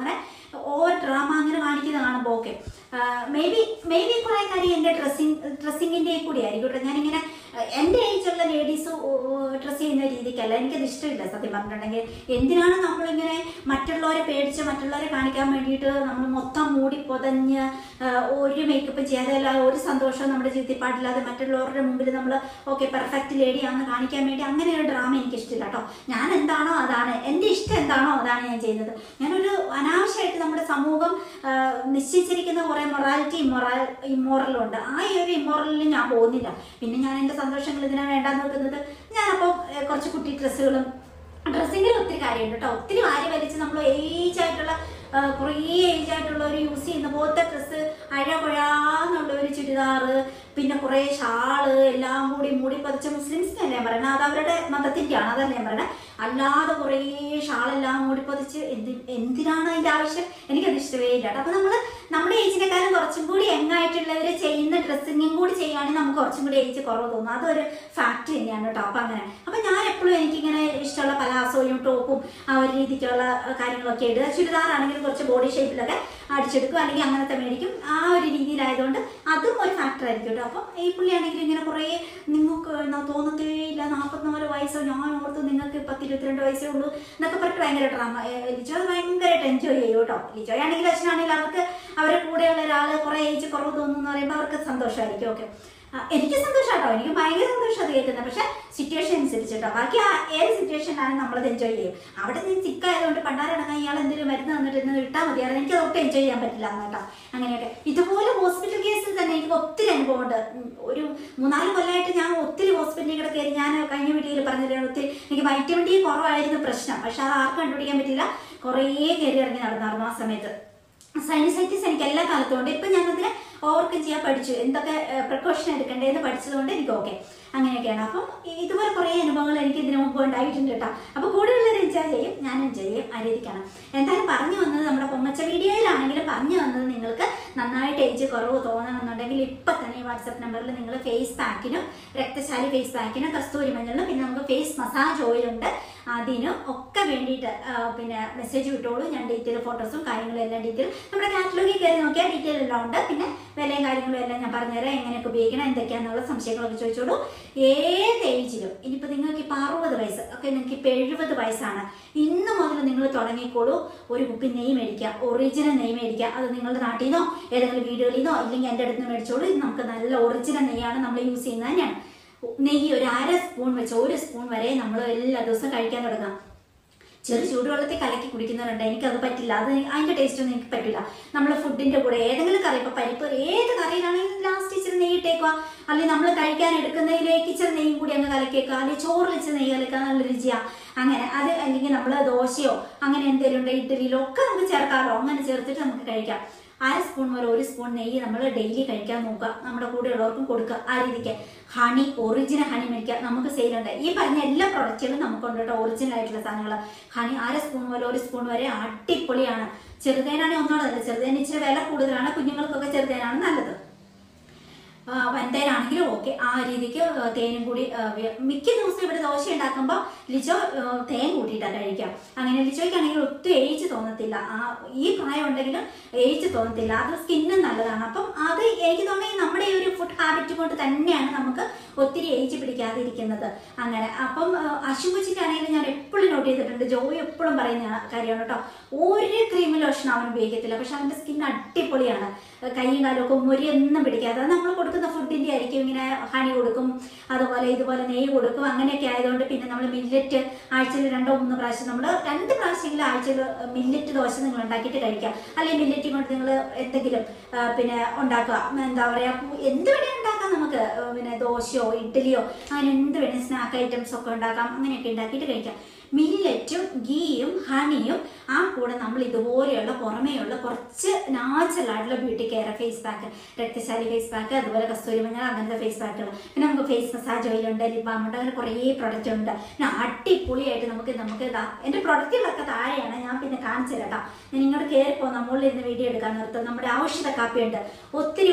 ഓവർ ഡ്രാമ അങ്ങനെ കാണിക്കുന്നത് കാണുമ്പോൾ okay maybe maybe കുറേ കാര്യം എൻ്റെ ഡ്രസ്സിങ് ഡ്രസ്സിങ്ങിൻ്റെ കൂടി ആയിരിക്കും കേട്ടോ ഞാനിങ്ങനെ ആ, എൻ്റെ ഏജുള്ള ലേഡീസ് ഡ്രസ്സ് ചെയ്യുന്ന രീതിക്കല്ല എനിക്കത് ഇഷ്ടമില്ല സത്യം പറഞ്ഞിട്ടുണ്ടെങ്കിൽ എന്തിനാണ് നമ്മളിങ്ങനെ മറ്റുള്ളവരെ പേടിച്ച് മറ്റുള്ളവരെ കാണിക്കാൻ വേണ്ടിയിട്ട് നമ്മൾ മൊത്തം മൂടി പൊതഞ്ഞ് ആ, ഒരു മേക്കപ്പ് ചെയ്യാതെ അല്ല ഒരു സന്തോഷവും നമ്മുടെ ജീവിതത്തിൽ പാടില്ലാതെ മറ്റുള്ളവരുടെ മുമ്പിൽ നമ്മൾ ഓക്കെ പെർഫെക്റ്റ് ലേഡിയാണെന്ന് കാണിക്കാൻ വേണ്ടി അങ്ങനെ ഒരു ഡ്രാമ എനിക്ക് ഇഷ്ടമില്ല കേട്ടോ ഞാൻ എന്താണോ അതാണ് എൻ്റെ ഇഷ്ടം എന്താണോ അതാണ് ഞാൻ ചെയ്യുന്നത് ഞാനൊരു അനാവശ്യമായിട്ട് നമ്മുടെ സമൂഹം ആ, നിശ്ചയിച്ചിരിക്കുന്ന കുറേ മൊറാലിറ്റി ഇമ്മൊറാൽ ഇമ്മോറലും ഉണ്ട് ആ ഈ ഒരു ഇമ്മോറലിൽ ഞാൻ പോകുന്നില്ല പിന്നെ ഞാൻ എൻ്റെ സന്തോഷങ്ങൾ ഇതിനാ വേണ്ടാന്ന് വെക്കുന്നത് ഞാനപ്പോൾ ഏ, കുറച്ച് കുട്ടി ഡ്രസ്സുകളും ഡ്രസ്സിങ്ങിൽ ഒത്തിരി കാര്യമുണ്ട് കേട്ടോ ഒത്തിരി വാരി വലിച്ച് നമ്മൾ ഏജ് ആയിട്ടുള്ള ആ, കുറേ ഏജ് ആയിട്ടുള്ള ഒരു യൂസ് ചെയ്യുന്ന പോലത്തെ ഡ്രസ്സ് അഴകൊഴാന്നുള്ള ഒരു ചുരിദാറ് പിന്നെ കുറേ ഷാള് എല്ലാം കൂടി മൂടി പതിച്ച മുസ്ലിംസിനല്ലേ ഞാൻ പറയണത് അത് അവരുടെ മതത്തിൻ്റെയാണ് അതല്ല ഞാൻ പറയണത് അല്ലാതെ കുറേ ഷാളെല്ലാം മൂടി പതിച്ച് എന്തി എന്തിനാണ് അതിൻ്റെ ആവശ്യം എനിക്കത് ഇഷ്ടമേ ഇല്ല കേട്ടോ അപ്പോൾ നമ്മൾ നമ്മുടെ ഏജിനെക്കാളും കുറച്ചും കൂടി യങ്ങായിട്ടുള്ളവർ ചെയ്യുന്ന ഡ്രസ്സിങ്ങും കൂടി ചെയ്യുകയാണെങ്കിൽ നമുക്ക് കുറച്ചും കൂടി ഏജ് കുറവ് തോന്നും അതൊരു ഫാക്ട് തന്നെയാണ് കേട്ടോ അപ്പം അങ്ങനെ അപ്പം ഞാൻ എപ്പോഴും എനിക്കിങ്ങനെ ഇഷ്ടമുള്ള പലാസോയും ടോപ്പും ആ ഒരു രീതിക്കുള്ള കാര്യങ്ങളൊക്കെ ഇടുക ചുരിദാറാണെങ്കിൽ കുറച്ച് ബോഡി ഷേപ്പിലൊക്കെ അടിച്ചെടുക്കും അല്ലെങ്കിൽ അങ്ങനത്തെ മേടിക്കും ആ ഒരു രീതിയിലായതുകൊണ്ട് അതും ഒരു ഫാക്ടർ ആയിരിക്കും കേട്ടോ അപ്പം ഈ പുള്ളിയാണെങ്കിൽ ഇങ്ങനെ കുറേ നിങ്ങൾക്ക് എന്നാ തോന്നത്തേ ഇല്ല നാൽപ്പത്തിനാല് വയസ്സോ ഞാൻ ഓർത്ത് നിങ്ങൾക്ക് പത്ത് ഇരുപത്തിരണ്ട് വയസ്സേ ഉള്ളൂ എന്നൊക്കെ പറഞ്ഞിട്ട് ഭയങ്കര ഡ്രാമ ലിജോ അത് ഭയങ്കരമായിട്ട് എൻജോയ് ചെയ്യും കേട്ടോ ലിജോ ആണെങ്കിൽ അച്ഛനാണെങ്കിൽ അവർക്ക് അവരുടെ കൂടെയുള്ള ഒരാൾ കുറേ ഏജ് കുറവ് തോന്നുന്നു എന്ന് പറയുമ്പോൾ അവർക്ക് സന്തോഷമായിരിക്കും ഓക്കെ എനിക്ക് സന്തോഷം കേട്ടോ എനിക്ക് ഭയങ്കര സന്തോഷം അത് കേൾക്കുന്നത് പക്ഷെ സിറ്റുവേഷൻ അനുസരിച്ച് കേട്ടോ ബാക്കി ആ ഏത് സിറ്റുവേഷനിലാണ് നമ്മളത് എൻജോയ് ചെയ്യും അവിടെ നിന്ന് ചിക്കായതുകൊണ്ട് പണ്ടാരടങ്ങാൻ ഇയാൾ എന്തെങ്കിലും മരുന്ന് തന്നിട്ട് ഇന്ന് ഇട്ടാൽ മതിയായിരുന്നു എനിക്ക് അതൊട്ടും എൻജോയ് ചെയ്യാൻ പറ്റില്ല എന്ന് കേട്ടോ അങ്ങനെയൊക്കെ ഇതുപോലെ ഹോസ്പിറ്റൽ കേസിൽ തന്നെ എനിക്ക് ഒത്തിരി അനുഭവമുണ്ട് ഉം, ഒരു മൂന്നാല് കൊല്ലമായിട്ട് ഞാൻ ഒത്തിരി ഹോസ്പിറ്റലിൽ കൂടെ കയറി ഞാൻ കഴിഞ്ഞ വീഡിയോയിൽ പറഞ്ഞിട്ടുണ്ട് ഒത്തിരി എനിക്ക് വൈറ്റമിൻ ഡി കുറവായിരുന്നു പ്രശ്നം പക്ഷെ അത് ആർക്കും കണ്ടുപിടിക്കാൻ പറ്റില്ല കുറേ കയറി ഇറങ്ങി നടന്നായിരുന്നു ആ സമയത്ത് സൈനസൈറ്റിസ് എനിക്ക് എല്ലാ കാലത്തും ഉണ്ട് ഇപ്പം ഞാനതിനെ ഓവർകം ചെയ്യാൻ പഠിച്ചു എന്തൊക്കെ പ്രിക്കോഷൻ എടുക്കേണ്ടതെന്ന് പഠിച്ചതുകൊണ്ട് എനിക്ക് ഓക്കെ അങ്ങനെയൊക്കെയാണ് അപ്പം ഇതുപോലെ കുറേ അനുഭവങ്ങൾ എനിക്ക് ഇതിനു മുമ്പ് ഉണ്ടായിട്ടുണ്ട് കേട്ടോ അപ്പോൾ കൂടുതലുള്ളവർ എൻജോയ് ചെയ്യും ഞാൻ എൻജോയ് ചെയ്യും ആ രീതിക്കാണ് എന്തായാലും പറഞ്ഞു വന്നത് നമ്മുടെ പൊമ്മച്ച വീഡിയോയിലാണെങ്കിലും പറഞ്ഞു വന്നത് നിങ്ങൾക്ക് നന്നായിട്ട് ഏജ് കുറവ് തോന്നണമെന്നുണ്ടെങ്കിൽ ഇപ്പം തന്നെ ഈ വാട്സപ്പ് നമ്പറിൽ നിങ്ങൾ ഫേസ് പാക്കിനും രക്തശാലി ഫേസ് പാക്കിനും കസ്തൂരി മഞ്ഞളിനും പിന്നെ നമുക്ക് ഫേസ് മസാജ് ഓയിലുണ്ട് അതിനും ഒക്കെ വേണ്ടിയിട്ട് ആ, പിന്നെ മെസ്സേജ് വിട്ടോളൂ ഞാൻ ഡീറ്റെയിൽ ഫോട്ടോസും കാര്യങ്ങളും എല്ലാം ഡീറ്റെയിൽ നമ്മുടെ കാറ്റലോഗിൽ കയറി നോക്കിയാൽ ഡീറ്റെയിൽ എല്ലാം ഉണ്ട് പിന്നെ വിലയും കാര്യങ്ങളും എല്ലാം ഞാൻ പറഞ്ഞുതരാം എങ്ങനെയൊക്കെ ഉപയോഗിക്കണം എന്തൊക്കെയാണെന്നുള്ള സംശയങ്ങളൊക്കെ ചോദിച്ചോളൂ ഏത് ഏജിലും ഇനിയിപ്പോൾ നിങ്ങൾക്ക് ഇപ്പോൾ അറുപത് വയസ്സ് ഒക്കെ നിങ്ങൾക്ക് ഇപ്പോൾ എഴുപത് വയസ്സാണ് ഇന്ന് മുതൽ നിങ്ങൾ തുടങ്ങിക്കോളൂ ഒരു കുപ്പി നെയ്യ് മേടിക്കുക ഒറിജിനൽ നെയ്യ് മേടിക്കുക അത് നിങ്ങളുടെ നാട്ടിൽ നിന്നോ ഏതെങ്കിലും വീടുകളിൽ നിന്നോ ഇല്ലെങ്കിൽ എൻ്റെ അടുത്ത് നിന്ന് മേടിച്ചോളൂ ഇത് നമുക്ക് നല്ല ഒറിജിനൽ നെയ്യാണ് നമ്മൾ യൂസ് ചെയ്യുന്നത് തന്നെയാണ് നെയ്യ് ഒരു അര സ്പൂൺ വെച്ച് ഒരു സ്പൂൺ വരെ നമ്മൾ എല്ലാ ദിവസവും കഴിക്കാൻ തുടങ്ങാം ചെറു ചൂടുവെള്ളത്തിൽ കലക്കി കുടിക്കുന്നവരുണ്ട് എനിക്കത് പറ്റില്ല അത് അതിന്റെ ടേസ്റ്റ് ഒന്നും എനിക്ക് പറ്റില്ല നമ്മൾ ഫുഡിന്റെ കൂടെ ഏതെങ്കിലും കറി ഇപ്പൊ പരിപ്പ് ഏത് കറിയിലാണെങ്കിലും ലാസ്റ്റ് ഇച്ചിരി നെയ്യ് ഇട്ടേക്കുക അല്ലെങ്കിൽ നമ്മൾ കഴിക്കാൻ എടുക്കുന്നതിലേക്ക് ഇച്ചിരി നെയ്യും കൂടി അങ്ങ് കലക്കിയേക്കുക അല്ലെങ്കിൽ ചോറിൽ ഇച്ചിരി നെയ്യ് കലക്കുക നല്ല രുചിയാ അങ്ങനെ അത് അല്ലെങ്കിൽ നമ്മൾ ദോശയോ അങ്ങനെ എന്തെങ്കിലും ഉണ്ട് ഇഡ്ഡലിയിലോ ഒക്കെ നമുക്ക് ചേർക്കാമല്ലോ അങ്ങനെ ചേർത്തിട്ട് നമുക്ക് കഴിക്കാം അര സ്പൂൺ മുതൽ ഒരു സ്പൂൺ നെയ്യ് നമ്മൾ ഡെയിലി കഴിക്കാൻ നോക്കുക നമ്മുടെ കൂടെയുള്ളവർക്കും കൊടുക്കുക ആ രീതിക്ക് ഹണി ഒറിജിനൽ ഹണി മേടിക്കുക നമുക്ക് സെയിലുണ്ട് ഈ പറഞ്ഞ എല്ലാ പ്രൊഡക്റ്റുകളും നമുക്കുണ്ട് കേട്ടോ ഒറിജിനൽ ആയിട്ടുള്ള സാധനങ്ങൾ ഹണി അര സ്പൂൺ മുതൽ ഒരു സ്പൂൺ വരെ അടിപൊളിയാണ് ചെറുതേനാണെങ്കിൽ ഒന്നുകൂടെ ചെറുതേന് ഇച്ചിരി വില കൂടുതലാണ് കുഞ്ഞുങ്ങൾക്കൊക്കെ ചെറുതേനാണ് നല്ലത് ആ, വൻതേനാണെങ്കിലും ഓക്കെ ആ രീതിക്ക് ആ, തേനും കൂടി ആ, വി- മിക്ക ദിവസം ഇവിടെ ദോശ ഉണ്ടാക്കുമ്പോൾ ലിജോ ആ, തേൻ കൂട്ടിയിട്ടാണ് കഴിക്കാം അങ്ങനെ ലിജോയ്ക്കാണെങ്കിൽ ഒട്ടും ഏജ് തോന്നത്തില്ല ആ ഈ പ്രായം ഉണ്ടെങ്കിലും ഏജ് തോന്നത്തില്ല അത് സ്കിന്നും നല്ലതാണ് അപ്പം അത് എനിക്ക് തോന്നുന്നത് നമ്മുടെ ഈ ഒരു ഫുഡ് ഹാബിറ്റ് കൊണ്ട് തന്നെയാണ് നമുക്ക് ഒത്തിരി ഏജ് പിടിക്കാതിരിക്കുന്നത് അങ്ങനെ അപ്പം അശുഭച്ചിൻ്റെ ആണെങ്കിലും ഞാൻ എപ്പോഴും നോട്ട് ചെയ്തിട്ടുണ്ട് ജോയി എപ്പോഴും പറയുന്ന കാര്യമാണ് കേട്ടോ ഒരു ക്രീം ലോഷൻ അവൻ ഉപയോഗിക്കത്തില്ല പക്ഷെ അവൻ്റെ സ്കിൻ അടിപൊളിയാണ് കൈയും കാലും ഒക്കെ മുരിയൊന്നും പിടിക്കാതെ അത് നമ്മൾ കൊടുക്കുന്ന ഫുഡിൻ്റെ ആയിരിക്കും ഇങ്ങനെ ഹണി കൊടുക്കും അതുപോലെ ഇതുപോലെ നെയ്യ് കൊടുക്കും അങ്ങനെയൊക്കെ ആയതുകൊണ്ട് പിന്നെ നമ്മൾ മില്ലറ്റ് ആഴ്ചയിൽ രണ്ടോ മൂന്നോ പ്രാവശ്യം നമ്മൾ രണ്ട് പ്രാവശ്യമെങ്കിലും ആഴ്ചയിൽ മില്ലറ്റ് ദോശ നിങ്ങൾ ഉണ്ടാക്കിയിട്ട് കഴിക്കുക അല്ലെങ്കിൽ മില്ലറ്റ് കൊണ്ട് നിങ്ങൾ എന്തെങ്കിലും ആ, പിന്നെ ഉണ്ടാക്കുക എന്താ പറയുക എന്ത് വേണേലും ഉണ്ടാക്കാം നമുക്ക് ആ, പിന്നെ ദോശയോ ഇഡ്ഡലിയോ അങ്ങനെ എന്ത് വേണേലും സ്നാക്ക് ഐറ്റംസ് ഒക്കെ ഉണ്ടാക്കാം അങ്ങനെയൊക്കെ ഉണ്ടാക്കിയിട്ട് കഴിക്കാം മില്ലറ്റും ഗീയും ഹണിയും ആ കൂടെ നമ്മൾ ഇതുപോലെയുള്ള പുറമേയുള്ള കുറച്ച് നാച്ചുറൽ ആയിട്ടുള്ള ബ്യൂട്ടി കെയർ ഫേസ് പാക്ക് രക്തശാലി ഫേസ് പാക്ക് അതുപോലെ കസ്തൂരി മഞ്ഞൾ അങ്ങനത്തെ ഫേസ് പാക്കുകൾ പിന്നെ നമുക്ക് ഫേസ് മസാജ് ഓയിലുണ്ട് ലിബാം ഉണ്ട് അങ്ങനെ കുറേ പ്രൊഡക്റ്റ് ഉണ്ട് പിന്നെ അടിപൊളിയായിട്ട് നമുക്ക് നമുക്ക് ഇതാ എൻ്റെ പ്രൊഡക്റ്റുകളൊക്കെ താഴെയാണ് ഞാൻ പിന്നെ കാണിച്ചു തരാം കേട്ടോ ഞാൻ ഇങ്ങോട്ട് കയറിപ്പോ നമ്മളിരുന്ന് വീഡിയോ എടുക്കാൻ നിർത്തും നമ്മുടെ ഔഷധ കാപ്പിയുണ്ട് ഒത്തിരി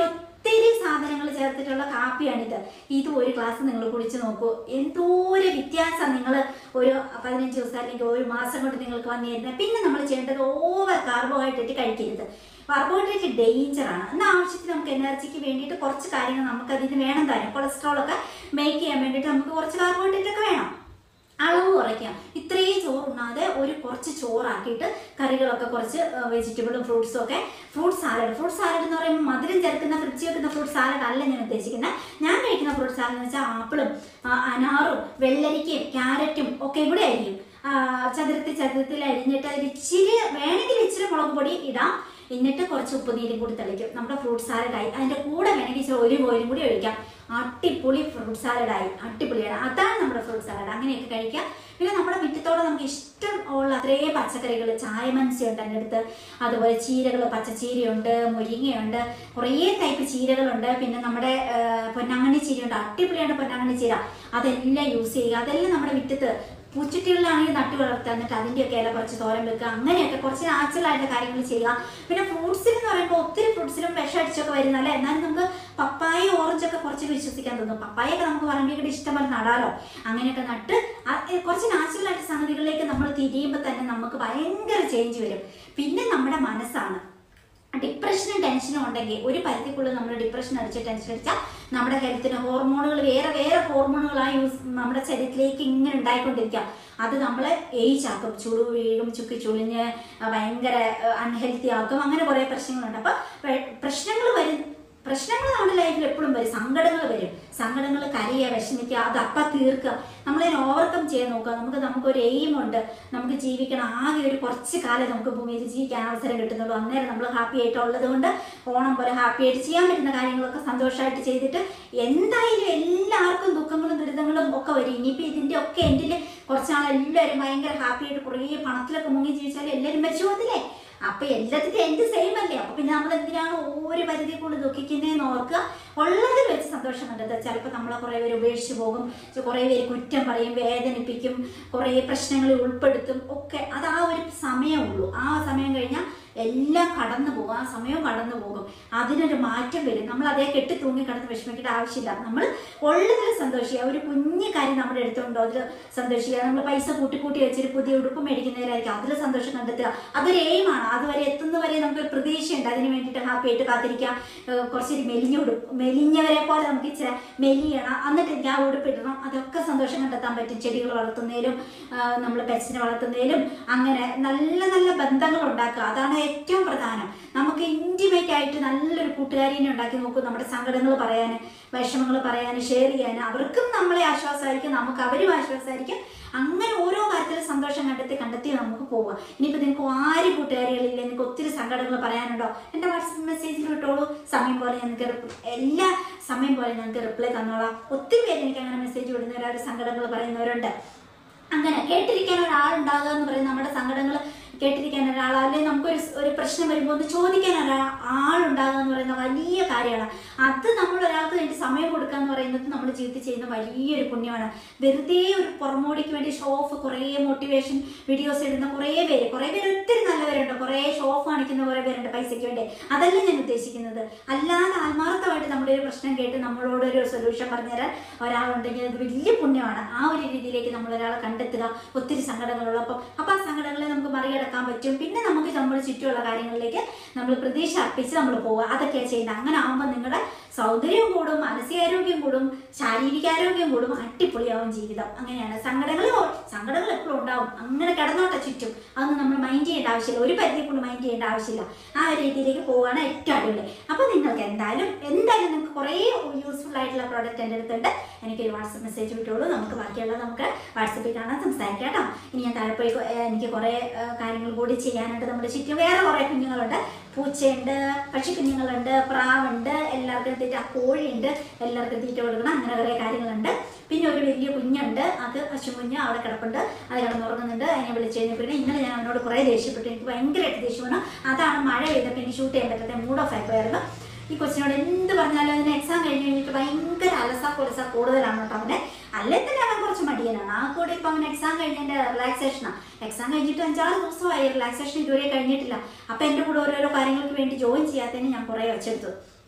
ഒത്തിരി സാധനങ്ങൾ ചേർത്തിട്ടുള്ള കാപ്പിയാണിത് ഇത് ഒരു ഗ്ലാസ് നിങ്ങൾ കുടിച്ച് നോക്കൂ എന്തോരം വ്യത്യാസം നിങ്ങൾ ഒരു പതിനഞ്ച് ദിവസം അല്ലെങ്കിൽ ഒരു മാസം കൊണ്ട് നിങ്ങൾക്ക് വന്നിരുന്നത് പിന്നെ നമ്മൾ ചെയ്യേണ്ടത് ഓവർ കാർബോഹൈഡ്രേറ്റ് കഴിക്കരുത് കാർബോഹൈഡ്രേറ്റ് ഡേഞ്ചർ ആണ് എന്നാൽ ആവശ്യത്തിന് നമുക്ക് എനർജിക്ക് വേണ്ടിയിട്ട് കുറച്ച് കാര്യങ്ങൾ നമുക്ക് അതിന് വേണം താനും കൊളസ്ട്രോൾ ഒക്കെ മേക്ക് ചെയ്യാൻ വേണ്ടിയിട്ട് നമുക്ക് കുറച്ച് കാർബോഹൈഡ്രേറ്റ് ഒക്കെ വേണം അളവ് കുറയ്ക്കാം ഇത്രയും ചോറുണ്ണാതെ ഒരു കുറച്ച് ചോറാക്കിയിട്ട് കറികളൊക്കെ കുറച്ച് വെജിറ്റബിളും ഫ്രൂട്ട്സും ഒക്കെ ഫ്രൂട്ട് സാലഡ് ഫ്രൂട്ട് സാലഡ് എന്ന് പറയുമ്പോൾ മധുരം ചേർക്കുന്ന ഫ്രിഡ്ജ് വെക്കുന്ന ഫ്രൂട്ട് സാലഡ് അല്ല ഞാൻ ഉദ്ദേശിക്കുന്നത് ഞാൻ കഴിക്കുന്ന ഫ്രൂട്ട് സാലഡ് എന്ന് വെച്ചാൽ ആപ്പിളും ആ, അനാറും വെള്ളരിക്കയും ക്യാരറ്റും ഒക്കെ ഇവിടെ ആയിരിക്കും ആ, ചതുരത്തിൽ ചതുരത്തിൽ അരിഞ്ഞിട്ട് അതിൽ ഇച്ചിരി വേണമെങ്കിൽ ഇച്ചിരി മുളക് പൊടി ഇടാം എന്നിട്ട് കുറച്ച് ഉപ്പ് നീരും കൂടി തെളിക്കും നമ്മുടെ ഫ്രൂട്ട് സാലഡായി അതിന്റെ കൂടെ വേണമെങ്കിൽ ഇച്ചിരി ഒരു കോയിലും കൂടി ഒഴിക്കാം അട്ടിപ്പൊളി ഫ്രൂട്ട് സാലഡായി അട്ടിപ്പൊളിയാണ് അതാണ് നമ്മുടെ ഫ്രൂട്ട് സാലഡ് അങ്ങനെയൊക്കെ കഴിക്കാം പിന്നെ നമ്മുടെ മുറ്റത്തോടെ നമുക്ക് ഇഷ്ടം ഉള്ള അത്രയും പച്ചക്കറികൾ ചായമൻസി ഉണ്ട് എൻ്റെ അടുത്ത് അതുപോലെ ചീരകൾ പച്ചച്ചീരയുണ്ട് മുരിങ്ങയുണ്ട് കുറേ ടൈപ്പ് ചീരകളുണ്ട് പിന്നെ നമ്മുടെ ആ, പൊന്നാങ്കണ്ണി ചീരയുണ്ട് അടിപൊളിയാണ് പൊന്നാങ്കണ്ണി ചീര അതെല്ലാം യൂസ് ചെയ്യുക അതെല്ലാം നമ്മുടെ മുറ്റത്ത് പൂച്ചട്ടികളിലാണെങ്കിൽ നട്ടു വളർത്തുക എന്നിട്ട് അതിൻ്റെയൊക്കെ ഇല കുറച്ച് തോരൻ വെക്കുക അങ്ങനെയൊക്കെ കുറച്ച് നാച്ചുറൽ ആയിട്ട് കാര്യങ്ങൾ ചെയ്യുക പിന്നെ ഫ്രൂട്ട്സിൽ എന്ന് പറയുമ്പോൾ ഒത്തിരി ഫ്രൂട്ട്സിലും വിഷം അടിച്ചൊക്കെ വരുന്നല്ലേ എന്നാലും നമുക്ക് പപ്പായ ഓറഞ്ച് ഒക്കെ കുറച്ച് വിശ്വസിക്കാൻ തോന്നും പപ്പായൊക്കെ നമുക്ക് പറമ്പിൽ ഇഷ്ടംപോലെ നടാലോ അങ്ങനെയൊക്കെ നട്ട് ആ- ഏ, കുറച്ച് നാച്ചുറൽ ആയിട്ട് സംഗതികളിലേക്ക് നമ്മൾ തിരിയുമ്പോൾ തന്നെ നമുക്ക് ഭയങ്കര ചേഞ്ച് വരും പിന്നെ നമ്മുടെ മനസ്സാണ് ഡിപ്രഷനും ടെൻഷനും ഉണ്ടെങ്കിൽ ഒരു പരിധിക്കുള്ളിൽ നമ്മൾ ഡിപ്രഷൻ അടിച്ച് ടെൻഷൻ അടിച്ചാൽ നമ്മുടെ ഹെൽത്തിന് ഹോർമോണുകൾ വേറെ വേറെ ഹോർമോണുകളായി യൂസ് നമ്മുടെ ശരീരത്തിലേക്ക് ഇങ്ങനെ ഉണ്ടായിക്കൊണ്ടിരിക്കാം അത് നമ്മളെ ഏജ് ആക്കും ചുടു വീഴും ചുക്കി ചുളിഞ്ഞ് ആ, ഭയങ്കര അൺഹെൽത്തി ആക്കും അങ്ങനെ കുറേ പ്രശ്നങ്ങളുണ്ട് അപ്പൊ പ്രശ്നങ്ങൾ വരും പ്രശ്നങ്ങൾ നമ്മുടെ ലൈഫിൽ എപ്പോഴും വരും സങ്കടങ്ങൾ വരും സങ്കടങ്ങൾ കരയുക വിഷമിക്കുക അത് അപ്പം തീർക്കുക നമ്മളതിനെ ഓവർകം ചെയ്യാൻ നോക്കുക നമുക്ക് നമുക്കൊരു എയിം ഉണ്ട് നമുക്ക് ജീവിക്കണം ആകെ ഒരു കുറച്ച് കാലം നമുക്ക് ഭൂമിയിൽ ജീവിക്കാൻ അവസരം കിട്ടുന്നുള്ളൂ അന്നേരം നമ്മൾ ഹാപ്പി ആയിട്ടുള്ളത് കൊണ്ട് ഓണം പോലെ ഹാപ്പി ആയിട്ട് ചെയ്യാൻ പറ്റുന്ന കാര്യങ്ങളൊക്കെ സന്തോഷമായിട്ട് ചെയ്തിട്ട് എന്തായാലും എല്ലാവർക്കും ദുഃഖങ്ങളും ദുരിതങ്ങളും ഒക്കെ വരും ഇനിയിപ്പോൾ ഇതിൻ്റെ ഒക്കെ എൻഡിൽ കുറച്ചാൾ എല്ലാവരും ഭയങ്കര ഹാപ്പി ആയിട്ട് കുറേ പണത്തിലൊക്കെ മുങ്ങി ജീവിച്ചാൽ എല്ലാവരും മരിച്ചു പോകത്തില്ലേ അപ്പൊ എല്ലാത്തിനും എന്ത് സെയിം അല്ലേ അപ്പൊ പിന്നെ നമ്മൾ എന്തിനാണ് ഒരു പരിധി കൊണ്ട് ദുഃഖിക്കുന്നതെന്ന് ഓർക്കുക ഉള്ളതിൽ വെച്ച് സന്തോഷം കണ്ടെത്തുക ചിലപ്പോൾ നമ്മളെ കുറേ പേര് ഉപേക്ഷിച്ച് പോകും കുറേ പേര് കുറ്റം പറയും വേദനിപ്പിക്കും കുറേ പ്രശ്നങ്ങളിൽ ഉൾപ്പെടുത്തും ഒക്കെ അത് ആ ഒരു സമയമുള്ളൂ ആ സമയം കഴിഞ്ഞാൽ എല്ലാം കടന്നു പോകും ആ സമയവും കടന്നു പോകും അതിനൊരു മാറ്റം വരും നമ്മൾ അതേ കെട്ടി തൂങ്ങി കിടന്ന് വിഷമിക്കേണ്ട ആവശ്യമില്ല നമ്മൾ ഉള്ളതിൽ സന്തോഷിക്കുക ഒരു കുഞ്ഞു കാര്യം നമ്മുടെ അടുത്തുണ്ടോ അതിൽ സന്തോഷിക്കുക നമ്മൾ പൈസ കൂട്ടി കൂട്ടി വെച്ചിട്ട് പുതിയ ഉടുപ്പ് മേടിക്കുന്നതിലായിരിക്കും അതിൽ സന്തോഷം കണ്ടെത്തുക അതൊരു എയിമാണ് അതുവരെ എത്തുന്നവരെ നമുക്കൊരു പ്രതീക്ഷയുണ്ട് അതിന് വേണ്ടിയിട്ട് ഹാപ്പി ആയിട്ട് കാത്തിരിക്കാം ഏഹ് കുറച്ചൊരു മെലിഞ്ഞ ഉടുപ്പ് മെലിഞ്ഞവരെ പോലെ നമുക്ക് ഇച്ചിരി മെലിയണം എന്നിട്ട് എനിക്ക് ആ ഉടുപ്പ് ഇടണം അതൊക്കെ സന്തോഷം കണ്ടെത്താൻ പറ്റും ചെടികൾ വളർത്തുന്നതിലും നമ്മൾ പെറ്റ്സിനെ വളർത്തുന്നതിലും അങ്ങനെ നല്ല നല്ല ബന്ധങ്ങൾ ഉണ്ടാക്കുക അതാണ് ഏറ്റവും പ്രധാനം നമുക്ക് ഇൻറ്റിമേറ്റ് ആയിട്ട് നല്ലൊരു കൂട്ടുകാരിനെ ഉണ്ടാക്കി നോക്കൂ നമ്മുടെ സങ്കടങ്ങൾ പറയാൻ വിഷമങ്ങൾ പറയാൻ ഷെയർ ചെയ്യാൻ അവർക്കും നമ്മളെ ആശ്വാസമായിരിക്കും നമുക്ക് അവരും ആശ്വാസമായിരിക്കും അങ്ങനെ ഓരോ കാര്യത്തിലും സന്തോഷം കണ്ടെത്തി കണ്ടെത്തി നമുക്ക് പോവാം ഇനിയിപ്പോൾ നിങ്ങൾക്ക് ആര് കൂട്ടുകാരികളില്ല നിങ്ങൾക്ക് ഒത്തിരി സങ്കടങ്ങൾ പറയാനുണ്ടോ എൻ്റെ വാട്സപ്പ് മെസ്സേജിൽ വിട്ടോളൂ സമയം പോലെ ഞങ്ങൾക്ക് റിപ്ലൈ എല്ലാ സമയം പോലെ ഞങ്ങൾക്ക് റിപ്ലൈ തന്നോളാം ഒത്തിരി പേര് എനിക്ക് അങ്ങനെ മെസ്സേജ് വിടുന്നവരവർ സങ്കടങ്ങൾ പറയുന്നവരുണ്ട് അങ്ങനെ കേട്ടിരിക്കാൻ ഒരാളുണ്ടാകുക എന്ന് പറയുന്നത് നമ്മുടെ സങ്കടങ്ങൾ കേട്ടിരിക്കാൻ ഒരാൾ അല്ലെങ്കിൽ നമുക്കൊരു സ് ഒരു പ്രശ്നം വരുമ്പോൾ ഒന്ന് ചോദിക്കാൻ ഒരാൾ ആളുണ്ടാകുക എന്ന് പറയുന്ന വലിയ കാര്യമാണ് അത് നമ്മൾ ഒരാൾക്ക് വേണ്ടി സമയം കൊടുക്കുക എന്ന് പറയുന്നത് നമ്മുടെ ജീവിതത്തിൽ ചെയ്യുന്ന വലിയൊരു പുണ്യമാണ് വെറുതെ ഒരു പുറമോടിക്ക് വേണ്ടി ഷോ ഓഫ് കുറേ മോട്ടിവേഷൻ വീഡിയോസ് ഇടുന്ന കുറേ പേര് കുറേ പേര് ഒത്തിരി നല്ലവരുണ്ട് കുറേ ഷോ ഓഫ് കാണിക്കുന്ന കുറേ പേരുണ്ട് പൈസയ്ക്ക് വേണ്ടി അതല്ല ഞാൻ ഉദ്ദേശിക്കുന്നത് അല്ലാതെ ആത്മാർത്ഥമായിട്ട് നമ്മുടെ ഒരു പ്രശ്നം കേട്ട് നമ്മളോട് ഒരു സൊല്യൂഷൻ പറഞ്ഞുതരാൻ ഒരാളുണ്ടെങ്കിൽ അത് വലിയ പുണ്യമാണ് ആ ഒരു രീതിയിലേക്ക് നമ്മൾ ഒരാളെ കണ്ടെത്തുക ഒത്തിരി സങ്കടങ്ങളുള്ളപ്പം അപ്പം ആ സങ്കടങ്ങളെ നമുക്ക് മറികടക്കാൻ പറ്റും പിന്നെ നമുക്ക് നമ്മുടെ ചുറ്റുമുള്ള കാര്യങ്ങളിലേക്ക് നമ്മൾ പ്രതീക്ഷ അർപ്പിച്ച് നമ്മൾ പോവുക അതൊക്കെയാണ് ചെയ്യുന്നത് അങ്ങനെ ആകുമ്പോൾ നിങ്ങളുടെ സൗന്ദര്യം കൂടും മാനസികാരോഗ്യം കൂടും ശാരീരികാരോഗ്യം കൂടും അടിപൊളിയാവും ജീവിതം അങ്ങനെയാണ് സങ്കടങ്ങൾ സങ്കടങ്ങൾ എപ്പോഴും ഉണ്ടാവും അങ്ങനെ കിടന്നോട്ടെ ചുറ്റും അതൊന്നും നമ്മൾ മൈൻഡ് ചെയ്യേണ്ട ആവശ്യമില്ല ഒരു പരിധി കൊണ്ട് മൈൻഡ് ചെയ്യേണ്ട ആവശ്യമില്ല ആ ഒരു രീതിയിലേക്ക് പോവുകയാണ് ഏറ്റവും അടിപൊളി അപ്പോൾ നിങ്ങൾക്ക് എന്തായാലും എന്തായാലും നിങ്ങൾക്ക് കുറേ യൂസ്ഫുൾ ആയിട്ടുള്ള പ്രോഡക്റ്റ് എൻ്റെ അടുത്തുണ്ട് എനിക്കൊരു വാട്സപ്പ് മെസ്സേജ് വിട്ടോളൂ നമുക്ക് ബാക്കിയുള്ളത് നമുക്ക് വാട്സപ്പിൽ കാണാൻ സംസാരിക്കാം കേട്ടോ ഇനി ഞാൻ താഴെ പോയി കൊ- ഏഹ് എനിക്ക് കുറേ ഏഹ് കാര്യങ്ങൾ കൂടി ചെയ്യാനുണ്ട് നമ്മുടെ ചുറ്റും വേറെ കുറേ കുഞ്ഞുങ്ങളുണ്ട് പൂച്ചയുണ്ട് പക്ഷിക്കുഞ്ഞുങ്ങളുണ്ട് പ്രാവുണ്ട് എല്ലാവർക്കും തീറ്റ കോഴിയുണ്ട് എല്ലാവർക്കും തീറ്റ കൊടുക്കണം അങ്ങനെ കുറേ കാര്യങ്ങളുണ്ട് പിന്നെ ഒരു വലിയ കുഞ്ഞുണ്ട് അത് പശുക്കുഞ്ഞ് അവിടെ കിടപ്പുണ്ട് അത് കിടന്നുറങ്ങുന്നുണ്ട് അതിനെ വിളിച്ചു കഴിഞ്ഞപ്പോൾ ഇന്നലെ ഞാൻ അവനോട് കുറേ ദേഷ്യപ്പെട്ടു എനിക്ക് ഭയങ്കരമായിട്ട് ദേഷ്യമാണ് അതാണ് മഴ പെയ്തപ്പോൾ എനിക്ക് ഷൂട്ട് ചെയ്യാൻ പറ്റാത്ത മൂഡ് ഓഫ് ആയിപ്പോയായിരുന്നു ഈ കൊച്ചിനോട് എന്ത് പറഞ്ഞാലും അതിന് എക്സാം കഴിഞ്ഞ് കഴിഞ്ഞിട്ട് ഭയങ്കര അലസ കൊലസ കൂടുതലാണ് കേട്ടോ അവനെ അല്ലെ തന്നെ അവൻ കുറച്ച് മടിയനാണ് ആ കൂടെ ഇപ്പൊ അവൻ എക്സാം കഴിഞ്ഞതിന്റെ റിലാക്സേഷനാണ് എക്സാം കഴിഞ്ഞിട്ട് അഞ്ചാറ് ദിവസമായി റിലാക്സേഷൻ ഇതുവരെ കഴിഞ്ഞിട്ടില്ല അപ്പൊ എന്റെ കൂടെ ഓരോരോ കാര്യങ്ങൾക്ക് വേണ്ടി ജോയിൻ ചെയ്യാത്തതിന് ഞാൻ കുറെ വെച്ചെടുത്തു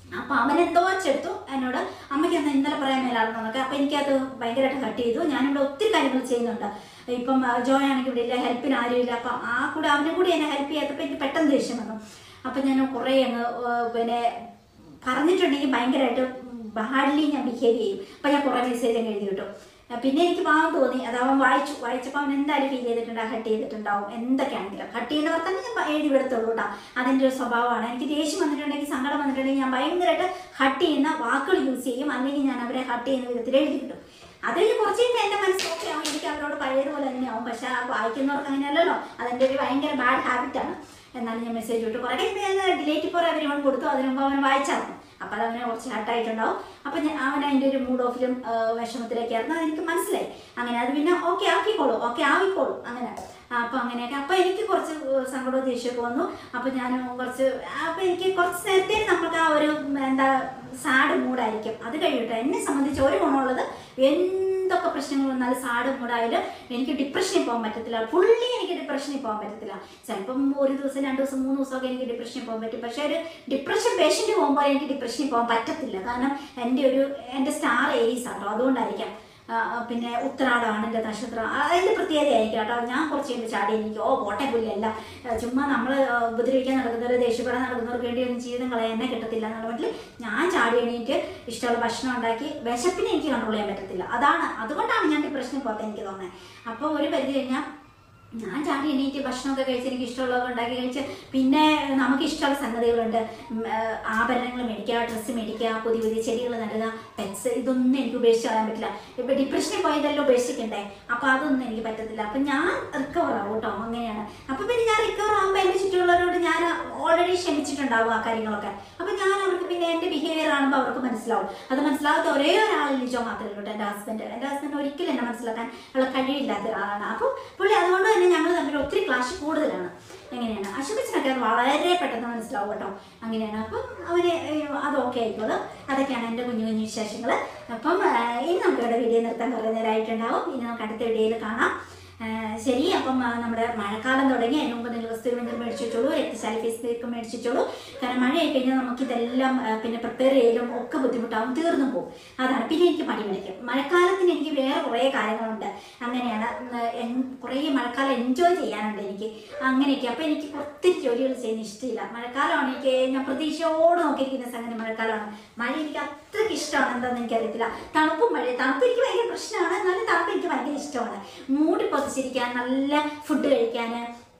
അപ്പൊ അവൻ എന്തോ വെച്ചെടുത്തു എന്നോട് അമ്മയ്ക്ക് അന്ന് ഇന്നലെ പറയാൻ മേലാണെന്നൊക്കെ അപ്പൊ എനിക്കത് ഭയങ്കരമായിട്ട് കട്ട് ചെയ്തു ഞാനിവിടെ ഒത്തിരി കാര്യങ്ങൾ ചെയ്യുന്നുണ്ട് ഇപ്പം ആ, ജോയ് ആണെങ്കിൽ ഇവിടെ ഇല്ല ഹെൽപ്പിന് ആരുമില്ല അപ്പം ആ കൂടെ അവനും കൂടി എന്നെ ഹെൽപ്പ് ചെയ്യാത്തപ്പോൾ എനിക്ക് പെട്ടെന്ന് ദേഷ്യം വന്നു അപ്പം ഞാൻ കുറേ അങ്ങ് ആ, പിന്നെ പറഞ്ഞിട്ടുണ്ടെങ്കിൽ ഭയങ്കരമായിട്ട് ഹാർഡ്ലി ഞാൻ ബിഹേവ് ചെയ്യും അപ്പം ഞാൻ കുറേ മെസ്സേജ് അങ്ങ് എഴുതി കിട്ടും പിന്നെ എനിക്ക് പാവം തോന്നി അത് അവൻ വായിച്ചു വായിച്ചപ്പോൾ അവൻ എന്തായാലും ഫീൽ ചെയ്തിട്ടുണ്ടാവും ഹട്ട് ചെയ്തിട്ടുണ്ടാവും എന്തൊക്കെയാണെങ്കിലും ഹട്ട് ചെയ്യുന്നവർ തന്നെ ഞാൻ എഴുതി വിടത്തുള്ളൂ കേട്ടോ അതിൻ്റെ ഒരു സ്വഭാവമാണ് എനിക്ക് ദേഷ്യം വന്നിട്ടുണ്ടെങ്കിൽ സങ്കടം വന്നിട്ടുണ്ടെങ്കിൽ ഞാൻ ഭയങ്കരമായിട്ട് ഹട്ട് ചെയ്യുന്ന വാക്കുകൾ യൂസ് ചെയ്യും അല്ലെങ്കിൽ ഞാൻ അവരെ ഹട്ട് ചെയ്യുന്ന വിധത്തിൽ എഴുതി കിട്ടും അത് കഴിഞ്ഞ് കുറച്ച് കഴിഞ്ഞാൽ എൻ്റെ മനസ്സിലൊക്കെ ആവും എനിക്ക് അവരോട് പഴയതുപോലെ തന്നെയാവും പക്ഷെ ആ വായിക്കുന്നവർക്ക് അങ്ങനെയല്ലല്ലോ അതെൻ്റെ ഒരു ഭയങ്കര ബാഡ് ഹാബിറ്റാണ് എന്നാലും ഞാൻ മെസ്സേജ് വിട്ടു കുറേ കഴിയുമ്പോൾ ഞാൻ ഡിലേറ്റ് ഫോർ എവരി വൺ കൊടുത്തു അതിന് മുമ്പ് അവൻ വായിച്ചായിരുന്നു അപ്പം അത് അവനെ കുറച്ച് ഹട്ടായിട്ടുണ്ടാവും അപ്പം ഞാൻ അവൻ അതിൻ്റെ ഒരു മൂഡ് ഓഫിലും വിഷമത്തിലേക്കായിരുന്നു അതെനിക്ക് മനസ്സിലായി അങ്ങനെ അത് പിന്നെ ഓക്കെ ആക്കിക്കോളൂ ഓക്കെ ആവിക്കോളൂ അങ്ങനെ അപ്പം അങ്ങനെയൊക്കെ അപ്പം എനിക്ക് കുറച്ച് സങ്കടവും ദേഷ്യമൊക്കെ വന്നു അപ്പം ഞാൻ കുറച്ച് അപ്പം എനിക്ക് കുറച്ച് നേരത്തെ നമുക്ക് ആ ഒരു എന്താ സാഡ് മൂഡായിരിക്കും അത് കഴിയട്ടെ എന്നെ സംബന്ധിച്ച് ഒരു ഗുണമുള്ളത് എന്തൊക്കെ പ്രശ്നങ്ങൾ വന്നാലും സാഡ് മൂഡായാലും എനിക്ക് ഡിപ്രഷനിൽ പോകാൻ പറ്റത്തില്ല ഫുള്ളി എനിക്ക് ഡിപ്രഷനിൽ പോകാൻ പറ്റത്തില്ല ചിലപ്പം ഒരു ദിവസം രണ്ട് ദിവസം മൂന്ന് ദിവസമൊക്കെ എനിക്ക് ഡിപ്രഷനിൽ പോകാൻ പറ്റും പക്ഷേ ഒരു ഡിപ്രഷൻ പേഷ്യൻ്റ് പോകുമ്പോൾ എനിക്ക് ഡിപ്രഷനിൽ പോകാൻ പറ്റത്തില്ല കാരണം എൻ്റെ ഒരു എൻ്റെ സ്റ്റാർ ഏരീസ് ആട്ടോ അതുകൊണ്ടായിരിക്കാം ആ, ആ, പിന്നെ ഉത്തരാടമാണ് എൻ്റെ നക്ഷത്രം ആ, അതിൻ്റെ പ്രത്യേകതയായിരിക്കും കേട്ടോ ഞാൻ കുറച്ച് കഴിയുമ്പോൾ ചാടി എനിക്ക് ഓ പോട്ടെ പുല്ലല്ല ആ, ചുമ്മാ നമ്മൾ ഉപദ്രവിക്കാൻ നടക്കുന്നവർ ദേഷ്യപ്പെടാൻ നടക്കുന്നവർക്ക് വേണ്ടി ഒന്നും ജീവിതം കളയാൻ എന്നെ കിട്ടത്തില്ല എന്നുള്ള മട്ടിൽ ഞാൻ ചാടി എണീറ്റ് ഇഷ്ടമുള്ള ഭക്ഷണം ഉണ്ടാക്കി വിശപ്പിനെ എനിക്ക് കൺട്രോൾ ചെയ്യാൻ പറ്റത്തില്ല അതാണ് അതുകൊണ്ടാണ് ഞാൻ ഡിപ്രഷനിൽ പോകാൻ എനിക്ക് തോന്നുന്നത് അപ്പോൾ ഒരു പരിധി കഴിഞ്ഞാൽ ഞാൻ ചാടി എണീറ്റ് ഭക്ഷണമൊക്കെ കഴിച്ച് എനിക്ക് ഇഷ്ടമുള്ളതൊക്കെ ഉണ്ടാക്കി കഴിച്ച് പിന്നെ നമുക്ക് ഇഷ്ടമുള്ള സംഗതികളുണ്ട് ഉം, ആ, ആഭരണങ്ങൾ മേടിക്കുക ഡ്രസ്സ് മേടിക്കുക പുതിയ പുതിയ ചെടികൾ നടുക പെറ്റ്സ് ഇതൊന്നും എനിക്ക് ഉപേക്ഷിച്ച് കളയാൻ പറ്റില്ല ഇപ്പൊ ഡിപ്രഷനിൽ പോയതെല്ലാം ഉപേക്ഷിക്കണ്ടേ അപ്പൊ അതൊന്നും എനിക്ക് പറ്റത്തില്ല അപ്പൊ ഞാൻ റിക്കവർ ആവും കേട്ടോ അങ്ങനെയാണ് അപ്പൊ പിന്നെ ഞാൻ റിക്കവർ ആകുമ്പോൾ എന്റെ ചുറ്റുമുള്ളവരോട് ഞാൻ ഓൾറെഡി ക്ഷമിച്ചിട്ടുണ്ടാവും ആ കാര്യങ്ങളൊക്കെ അപ്പൊ ഞാൻ അവർക്ക് പിന്നെ എന്റെ ബിഹേവിയർ കാണുമ്പോൾ അവർക്ക് മനസ്സിലാവും അത് മനസ്സിലാവാത്ത ഒരേ ഒരാൾ ലിജോ മാത്രമേ ഉള്ളൂ എന്റെ ഹസ്ബൻഡ് എന്റെ ഹസ്ബൻഡ് ഒരിക്കലും എന്നെ മനസ്സിലാക്കാൻ ഉള്ള കഴിവില്ലാത്ത ഒരാളാണ് അപ്പോൾ പുള്ളി അതുകൊണ്ട് തന്നെ ഞങ്ങൾ തമ്മിൽ ഒത്തിരി ക്ലാഷ് കൂടുതലാണ് എങ്ങനെയാണ് അശുഭിച്ചിനൊക്കെ അത് വളരെ പെട്ടെന്ന് മനസ്സിലാവും കേട്ടോ അങ്ങനെയാണ് അപ്പം അവന് ഏഹ്, അത് ഓക്കെ ആയിക്കോളും അതൊക്കെയാണ് എൻ്റെ കുഞ്ഞു കുഞ്ഞു വിശേഷങ്ങൾ അപ്പം ഏഹ്, ഇനി നമുക്ക് ഇവിടെ വീഡിയോ നിർത്താൻ കുറേ നേരമായിട്ടുണ്ടാവും ഇനി നമുക്ക് അടുത്ത വീഡിയോയിൽ കാണാം ഏഹ്, ശരി അപ്പം ആ, നമ്മുടെ മഴക്കാലം തുടങ്ങി അതിന് മുമ്പ് നിങ്ങൾ സ്ഥിരമഞ്ചർ മേടിച്ചു വെച്ചോളൂ രക്തശാലി ഫേസ് പേക്ക് മേടിച്ചു വെച്ചോളൂ കാരണം മഴയായി കഴിഞ്ഞാൽ നമുക്ക് ഇതെല്ലാം ആ, പിന്നെ പ്രിപ്പയർ ചെയ്യലും ഒക്കെ ബുദ്ധിമുട്ടാവും തീർന്നു പോകും അതാണ് പിന്നെ എനിക്ക് മടി പിടിക്കും മഴക്കാലത്തിന് എനിക്ക് വേറെ കുറേ കാര്യങ്ങളുണ്ട് അങ്ങനെയാണ് ഉം, എൻ- കുറേ മഴക്കാലം എൻജോയ് ചെയ്യാനുണ്ട് എനിക്ക് അങ്ങനെയൊക്കെ അപ്പം എനിക്ക് ഒത്തിരി ജോലികൾ ചെയ്യുന്ന ഇഷ്ടമില്ല മഴക്കാലമാണ് എനിക്ക് ഞാൻ പ്രതീക്ഷയോട് നോക്കിയിരിക്കുന്ന സംഗതി മഴക്കാലമാണ് മഴ എനിക്ക് അത്രയ്ക്ക് ഇഷ്ടമാണ് എന്താണെന്ന് എനിക്കറിയത്തില്ല തണുപ്പും മഴ തണുപ്പ് എനിക്ക് ഭയങ്കര പ്രശ്നമാണ് എന്നാലും തണുപ്പ് എനിക്ക് ഭയങ്കര ഇഷ്ടമാണ് മൂടി പൊതിച്ചിരിക്കാൻ നല്ല ഫുഡ് കഴിക്കാൻ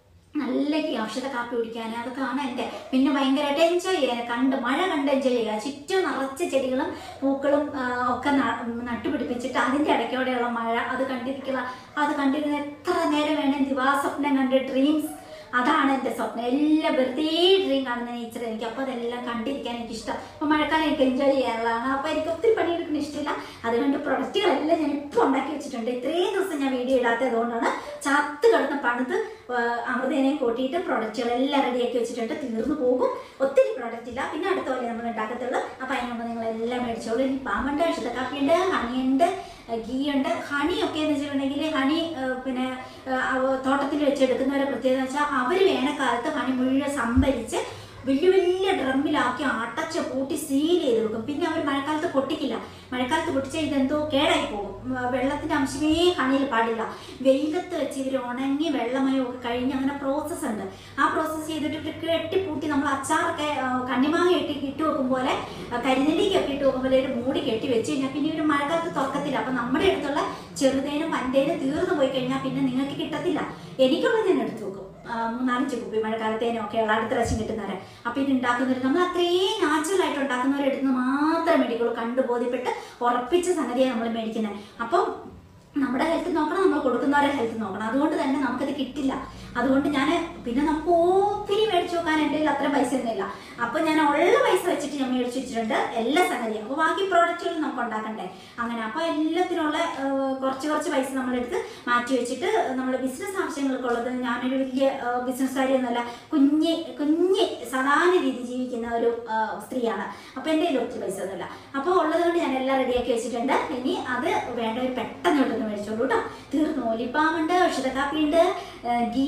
നല്ല ഔഷധ കാപ്പി കുടിക്കാൻ അതൊക്കെയാണ് എൻ്റെ പിന്നെ ഭയങ്കരമായിട്ട് എൻജോയ് ചെയ്യാൻ കണ്ട് മഴ കണ്ട് എൻജോയ് ചെയ്യുക ചുറ്റും നിറച്ച ചെടികളും പൂക്കളും ആ, ഒക്കെ ന- നട്ടുപിടിപ്പിച്ചിട്ട് അതിൻ്റെ ഇടയ്ക്കോടെയുള്ള മഴ അത് കണ്ടിരിക്കുക അത് കണ്ടിരുന്ന എത്ര നേരം വേണം ദിവാസ്വപ്നം കണ്ട് ഡ്രീംസ് അതാണ് എൻ്റെ സ്വപ്നം എല്ലാം വെറുതെ ഡ്രീം കാണുന്ന നേച്ചർ എനിക്ക് അപ്പോൾ അതെല്ലാം കണ്ടിരിക്കാൻ എനിക്ക് ഇഷ്ടം അപ്പോൾ മഴക്കാലം എനിക്ക് എൻജോയ് ചെയ്യാനുള്ളതാണ് അപ്പോൾ എനിക്ക് ഒത്തിരി പണിയെടുക്കുന്ന ഇഷ്ടമില്ല അതുകൊണ്ട് പ്രൊഡക്റ്റുകളെല്ലാം ഞാൻ ഇപ്പോൾ ഉണ്ടാക്കി വെച്ചിട്ടുണ്ട് ഇത്രയും ദിവസം ഞാൻ വീഡിയോ ഇടാത്തത് കൊണ്ടാണ് ചത്ത് കിടന്ന് പണിത് അമൃതേനെയും കൂട്ടിയിട്ട് പ്രൊഡക്റ്റുകളെല്ലാം റെഡിയാക്കി വെച്ചിട്ടുണ്ട് തീർന്നു പോകും ഒത്തിരി പ്രൊഡക്റ്റ് ഇല്ല പിന്നെ അടുത്ത പോലെ നമ്മൾ ഉണ്ടാക്കത്തുള്ളൂ അപ്പോൾ അതിനുകൊണ്ട് നിങ്ങൾ എല്ലാം മേടിച്ചോളൂ ഇനി പാമ്പുണ്ട് ഇഷ്ടക്കാപ്പിയുണ്ട് ഹണിയുണ്ട് ഗീ ഉണ്ട് ഹണി ഒക്കെ എന്ന് വെച്ചിട്ടുണ്ടെങ്കിൽ ഹണി ആ, പിന്നെ ആ, അവ- തോട്ടത്തിൽ വെച്ചെടുക്കുന്നവരെ പ്രത്യേകത വെച്ചാൽ അവർ വേനൽക്കാലത്ത് ഹണി മുഴുവൻ സംഭരിച്ച് വലിയ വലിയ ഡ്രമ്മിലാക്കി അടച്ച് പൂട്ടി സീൽ ചെയ്ത് വെക്കും പിന്നെ അവർ മഴക്കാലത്ത് പൊട്ടിക്കില്ല മഴക്കാലത്ത് പൊട്ടിച്ചാൽ ഇതെന്തോ കേടായി പോകും ഉം, വെള്ളത്തിന്റെ അംശമേ ഹണിയിൽ പാടില്ല വെയിലത്ത് വെച്ച് ഇവർ ഉണങ്ങി വെള്ളമയം ഒക്കെ കഴിഞ്ഞ് അങ്ങനെ പ്രോസസ്സ് ഉണ്ട് ആ പ്രോസസ്സ് ചെയ്തിട്ട് ഇവര് കെട്ടിപ്പൂട്ടി നമ്മൾ അച്ചാറൊക്കെ ആ, കണ്ണിമാങ്ങ ഇട്ട് ഇട്ട് വെക്കും പോലെ ആ, കരിനെല്ലിക്കൊക്കെ ഇട്ട് വെക്കും പോലെ ഒരു മൂടി കെട്ടി വെച്ച് കഴിഞ്ഞാൽ പിന്നെ ഇവർ മഴക്കാലത്ത് തുറക്കത്തില്ല അപ്പൊ നമ്മുടെ അടുത്തുള്ള ചെറുതേനും വൻതേനും തീർന്നു പോയി കഴിഞ്ഞാൽ പിന്നെ നിങ്ങൾക്ക് കിട്ടത്തില്ല എനിക്കുള്ളത് ഞാൻ എടുത്തു വെക്കും ആ, മൂന്നാലഞ്ച് കുപ്പി മഴക്കാലത്തേനും ഒക്കെയുള്ള അടുത്ത പ്രാവശ്യം കിട്ടുന്നവരെ അപ്പൊ ഇത് ഉണ്ടാക്കുന്നവർ നമ്മൾ അത്രയും നാച്ചുറൽ ആയിട്ട് ഉണ്ടാക്കുന്നവരെ എടുത്ത് മാത്രമേ മേടിക്കുള്ളൂ കണ്ടു ബോധ്യപ്പെട്ട് ഉറപ്പിച്ച സംഗതിയാണ് നമ്മൾ മേടിക്കുന്നത് അപ്പം നമ്മുടെ ഹെൽത്ത് നോക്കണം നമ്മൾ കൊടുക്കുന്നവരെ ഹെൽത്ത് നോക്കണം അതുകൊണ്ട് തന്നെ നമുക്കത് കിട്ടില്ല അതുകൊണ്ട് ഞാൻ പിന്നെ നമുക്ക് ഒത്തിരി മേടിച്ചു നോക്കാൻ എൻ്റെ കയ്യിൽ അത്ര പൈസ ഒന്നുമില്ല അപ്പോൾ ഞാൻ ഉള്ള പൈസ വെച്ചിട്ട് ഞാൻ മേടിച്ചു വെച്ചിട്ടുണ്ട് എല്ലാ സംഗതിയും അപ്പോൾ ബാക്കി പ്രോഡക്റ്റുകൾ നമുക്ക് ഉണ്ടാക്കണ്ടേ അങ്ങനെ അപ്പോൾ എല്ലാത്തിനുള്ള ആ, കുറച്ച് കുറച്ച് പൈസ നമ്മളെടുത്ത് മാറ്റി വെച്ചിട്ട് നമ്മൾ ബിസിനസ് ആവശ്യങ്ങൾക്കുള്ളത് ഞാനൊരു വലിയ ബിസിനസ്സുകാരിയൊന്നുമല്ല കുഞ്ഞ് കുഞ്ഞ് സാധാരണ രീതി ജീവിക്കുന്ന ഒരു ആ, സ്ത്രീയാണ് അപ്പോൾ എൻ്റെ കയ്യിൽ ഒത്തിരി പൈസ ഒന്നുമില്ല അപ്പോൾ ഉള്ളത് കൊണ്ട് ഞാൻ എല്ലാം റെഡിയാക്കി വെച്ചിട്ടുണ്ട് ഇനി അത് വേണ്ടവർ പെട്ടെന്ന് കൊണ്ടൊന്ന് മേടിച്ചോളൂ കേട്ടോ തീർന്നു ഒലിപ്പാമുണ്ട് ഔഷധക്കാപ്പിയുണ്ട് ഗീ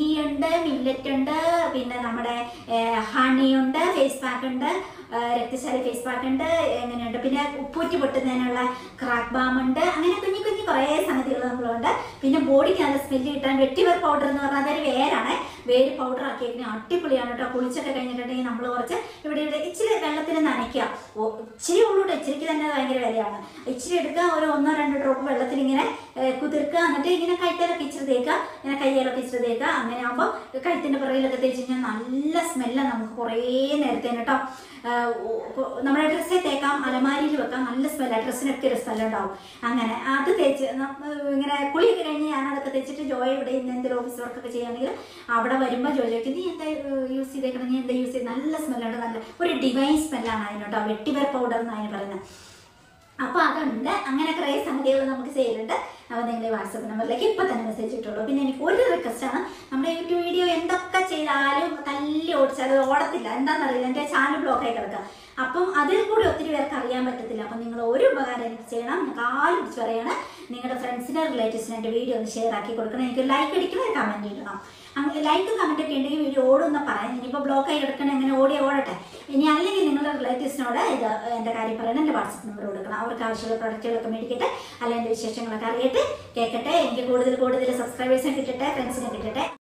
ഉണ്ട് മില്ലറ്റ് ഉണ്ട് പിന്നെ നമ്മുടെ ഹണി ഉണ്ട് ഫേസ് പാക്ക് ഉണ്ട് ആ, രക്തശാലി ഫേസ് പാക്ക് ഉണ്ട് എങ്ങനെയുണ്ട് പിന്നെ ഉപ്പൂറ്റി പൊട്ടുന്നതിനുള്ള ക്രാക്ക് ബാം ഉണ്ട് അങ്ങനെ കുഞ്ഞു കുഞ്ഞു കുറേ സംഗതികൾ നമ്മളുണ്ട് പിന്നെ ബോഡിക്ക് നല്ല സ്മെല്ല് കിട്ടാൻ വെട്ടിവർ പൗഡർ എന്ന് പറഞ്ഞാൽ അതൊരു വേരാണ് വേര് പൗഡർ ആക്കിയേക്കുന്നത് അടിപൊളിയാണ് കേട്ടോ കുളിച്ചൊക്കെ കഴിഞ്ഞിട്ടുണ്ടെങ്കിൽ നമ്മൾ കുറച്ച് ഇവിടെ ഇവിടെ ഇച്ചിരി വെള്ളത്തിൽ നനയ്ക്കുക ഓ, ഇച്ചിരി ഉള്ളൂട്ടോ ഇച്ചിരിക്ക് തന്നെ ഭയങ്കര വിലയാണ് ഇച്ചിരി എടുക്കുക ഒരു ഒന്നോ രണ്ടോ ഡ്രോപ്പ് വെള്ളത്തിൽ ഇങ്ങനെ ഏ, കുതിർക്കുക എന്നിട്ട് ഇങ്ങനെ കഴുത്തേലൊക്കെ ഇച്ചിരി തേക്കുക ഇങ്ങനെ കയ്യിലൊക്കെ ഇച്ചിരി തേക്കുക അങ്ങനെ ആകുമ്പോൾ കഴുത്തിൻ്റെ പുറകിലൊക്കെ തേച്ച് കഴിഞ്ഞാൽ നല്ല സ്മെല്ലാണ് നമുക്ക് കുറേ നേരത്തേന് കേട്ടോ ആ, ഓ- ഓ- നമ്മുടെ ഡ്രസ്സെ തേക്കാം അലമാരിയിൽ വെക്കാം നല്ല സ്മെല്ലാണ് ഡ്രസ്സിനൊക്കെ ഒരു സ്മെല്ല് ഉണ്ടാവും അങ്ങനെ അത് തേച്ച് ന- ഇങ്ങനെ കുളിയൊക്കെ കഴിഞ്ഞ് ഞാൻ അതൊക്കെ തേച്ചിട്ട് ജോയ് ഇവിടെ ഇന്ന് എന്തെങ്കിലും ഓഫീസ് വർക്കൊക്കെ ചെയ്യുകയാണെങ്കിൽ അവിടെ വരുമ്പോൾ ജോയ് ചോദിക്കും നീ എന്താ യൂസ് ചെയ്തേക്കണം നീ എന്താ യൂസ് ചെയ്ത് നല്ല സ്മെല്ലുണ്ട് നല്ല ഒരു ഡിവൈൻ സ്മെല്ലാണ് അതിന് കേട്ടോ വെട്ടിവർ പൗഡർ എന്നാണ് അതിന് പറയുന്നത് അപ്പോൾ അതുണ്ട് അങ്ങനെ കുറേ സംഗതികൾ നമുക്ക് ചെയ്യുന്നുണ്ട് അപ്പോൾ നിങ്ങൾ വാട്സപ്പ് നമ്പറിലേക്ക് ഇപ്പോൾ തന്നെ മെസ്സേജ് ഇട്ടുള്ളൂ പിന്നെ എനിക്ക് ഒരു റിക്വസ്റ്റ് ആണ് നമ്മുടെ യൂട്യൂബ് വീഡിയോ എന്തൊക്കെ ചെയ്താലും തല്ലി ഓടിച്ചാൽ അത് ഓടത്തില്ല എന്താണെന്നറിയില്ല എൻ്റെ ചാനൽ ബ്ലോക്ക് ആയി കിടക്കുക അപ്പം അതിൽ കൂടി ഒത്തിരി പേർക്ക് അറിയാൻ പറ്റത്തില്ല അപ്പം നിങ്ങൾ ഒരു ഉപകാരം എനിക്ക് ചെയ്യണം ഞാൻ കാല് പിടിച്ച് പറയാണ് നിങ്ങളുടെ ഫ്രണ്ട്സിനെ റിലേറ്റീവ്സിനെ എൻ്റെ വീഡിയോ ഒന്ന് ഷെയർ ആക്കി കൊടുക്കണം എനിക്ക് ലൈക്ക് അടിക്കണം ഒരു കമൻറ്റ് ഇടണം അങ്ങനെ ലൈക്ക് കമൻറ്റ് ഒക്കെ ഉണ്ടെങ്കിൽ വീഡിയോ ഓടുമെന്ന് പറയാം ഇനിയിപ്പോൾ ബ്ലോക്ക് ആയി കിടക്കണം എങ്ങനെ ഓടി ഓടട്ടെ ഇനി അല്ലെങ്കിൽ നിങ്ങളുടെ റിലേറ്റീവ്സിനോട് ഇത് എൻ്റെ കാര്യം പറയണം എൻ്റെ വാട്സപ്പ് നമ്പർ കൊടുക്കണം അവർക്ക് ആവശ്യമുള്ള പ്രൊഡക്റ്റുകളൊക്കെ മേടിക്കട്ടെ അല്ലെങ്കിൽ എൻ്റെ വിശേഷങ്ങളൊക്കെ അറിയട്ടെ കേൾക്കട്ടെ എനിക്ക് കൂടുതൽ കൂടുതൽ സബ്സ്ക്രൈബേഴ്സിനെ കിട്ടട്ടെ ഫ്രണ്ട്സിനെ കിട്ടട്ടെ